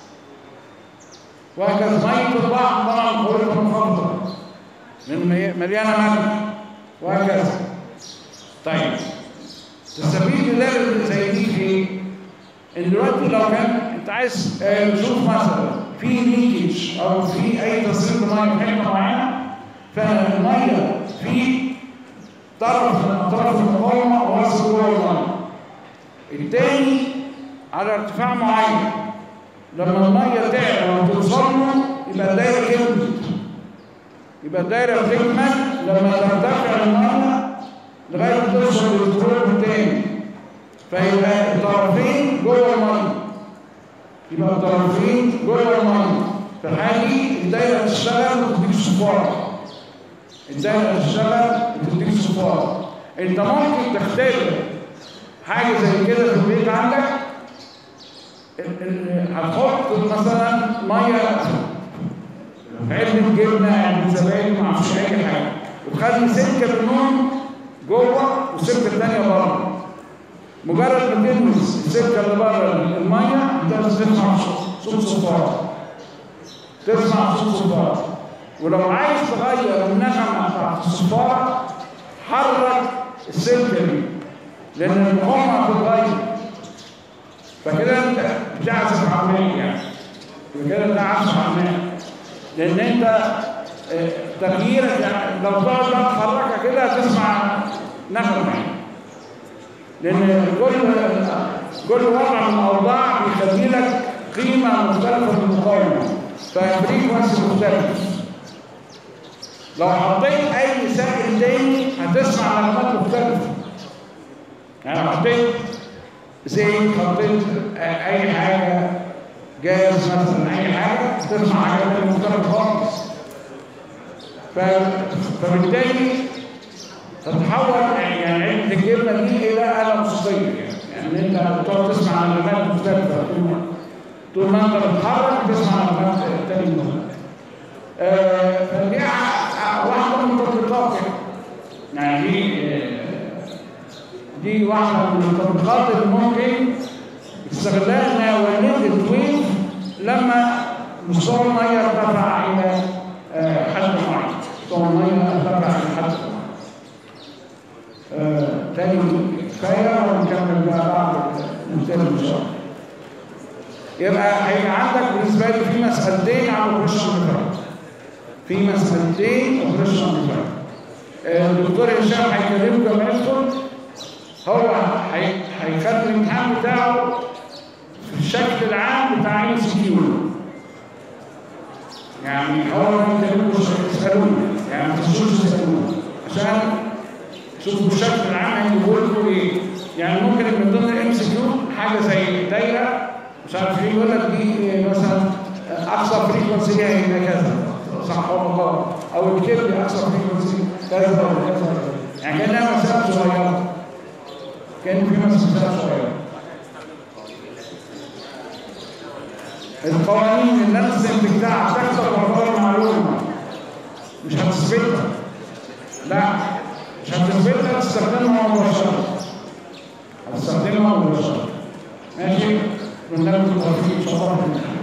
وهكذا ميه البحر طبعا مقاومتها منخفضه لان مليانه ملح وهكذا طيب تستفيد من زي دي في ايه؟ ان دلوقتي لو كان انت عايز تشوف مثلا في ليكج او في اي تصريف ميه في حته معينه فالميه في طرف من اطراف المقاومه واصل جوه الميه الثاني على ارتفاع معين لما الميه تعلى وتوصل له يبقى الدايره كملت يبقى الدايره بتكمل لما ترتفع الميه لغايه ما توصل للطرق الثاني فيبقى الطرفين جوه الميه يبقى الطرفين جوه الميه في الحاله دي الدايره تشتغل وتديك صفار الدايره تشتغل وتديك صفار انت ممكن تختبر حاجه زي كده في البيت عندك هتحط مثلا ميه علبه جبنه علبه زبادي ما اعرفش اي حاجه وتخلي سلكه منهم جوه والسلكه الثانيه بره مجرد ما تلمس السلكه اللي بره الميه انت تسمع صوت صفار تسمع صوت صفار ولو عايز تغير النغمه بتاعت الصفاره حرك السلكه دي لان المقاومه هتتغير فكده انت بتعزف عمليه يعني كده انت عازف عمليه لان انت تغييرك يعني لو تقعد بقى تحركها كده هتسمع نغمه لان كل كل وضع من الاوضاع بيخلي لك قيمه مختلفه في المقاومه ففريكونسي مختلف لو حطيت اي سائل تاني هتسمع نغمات مختلفه يعني لو حطيت زيت حطيت اي حاجه جاز مثلا اي حاجه تسمع حاجات مختلفه خالص فبالتالي تتحول يعني علبه الجبنه دي الى اله موسيقيه يعني يعني انت بتقعد تسمع نغمات مختلفه طول ما طول ما انت بتتحرك بتسمع نغمات تاني مختلفه آه فدي واحده من التطبيقات يعني دي دي واحده من التطبيقات اللي ممكن استغلال انها ولدت ويف لما مستوى الميه ارتفع الى حد معين مستوى الميه ارتفع الى حد معين آه، تاني كفايه ونكمل بقى بعد المثال ان شاء الله يبقى هيبقى عندك بالنسبه لي في مسألتين على الرش المفرد في مسألتين الرش المفرد الدكتور هشام هيكلمكم لما يدخل هو هيخلي الامتحان بتاعه في الشكل العام بتاع اي سي كيو يعني هو بيكلمكم تسالوني يعني ما تخشوش تسالوني عشان شوفوا الشكل العام هيقول لكم ايه يعني ممكن من ضمن الام سي كيو حاجه زي دايره مش عارف ايه يقول لك دي مثلا اقصى فريكونسي ليها هنا كذا صح ولا غلط او يكتب لي اقصى فريكونسي كذا ولا كذا يعني كانها مسافه صغيره كان في مسافه صغيره القوانين اللي انا استنتجتها هتكسر مقدار المعلومه مش هتثبتها لا مش هتثبتها تستخدمها مباشره هتستخدمها مباشره ماشي من ده التوفيق ان شاء الله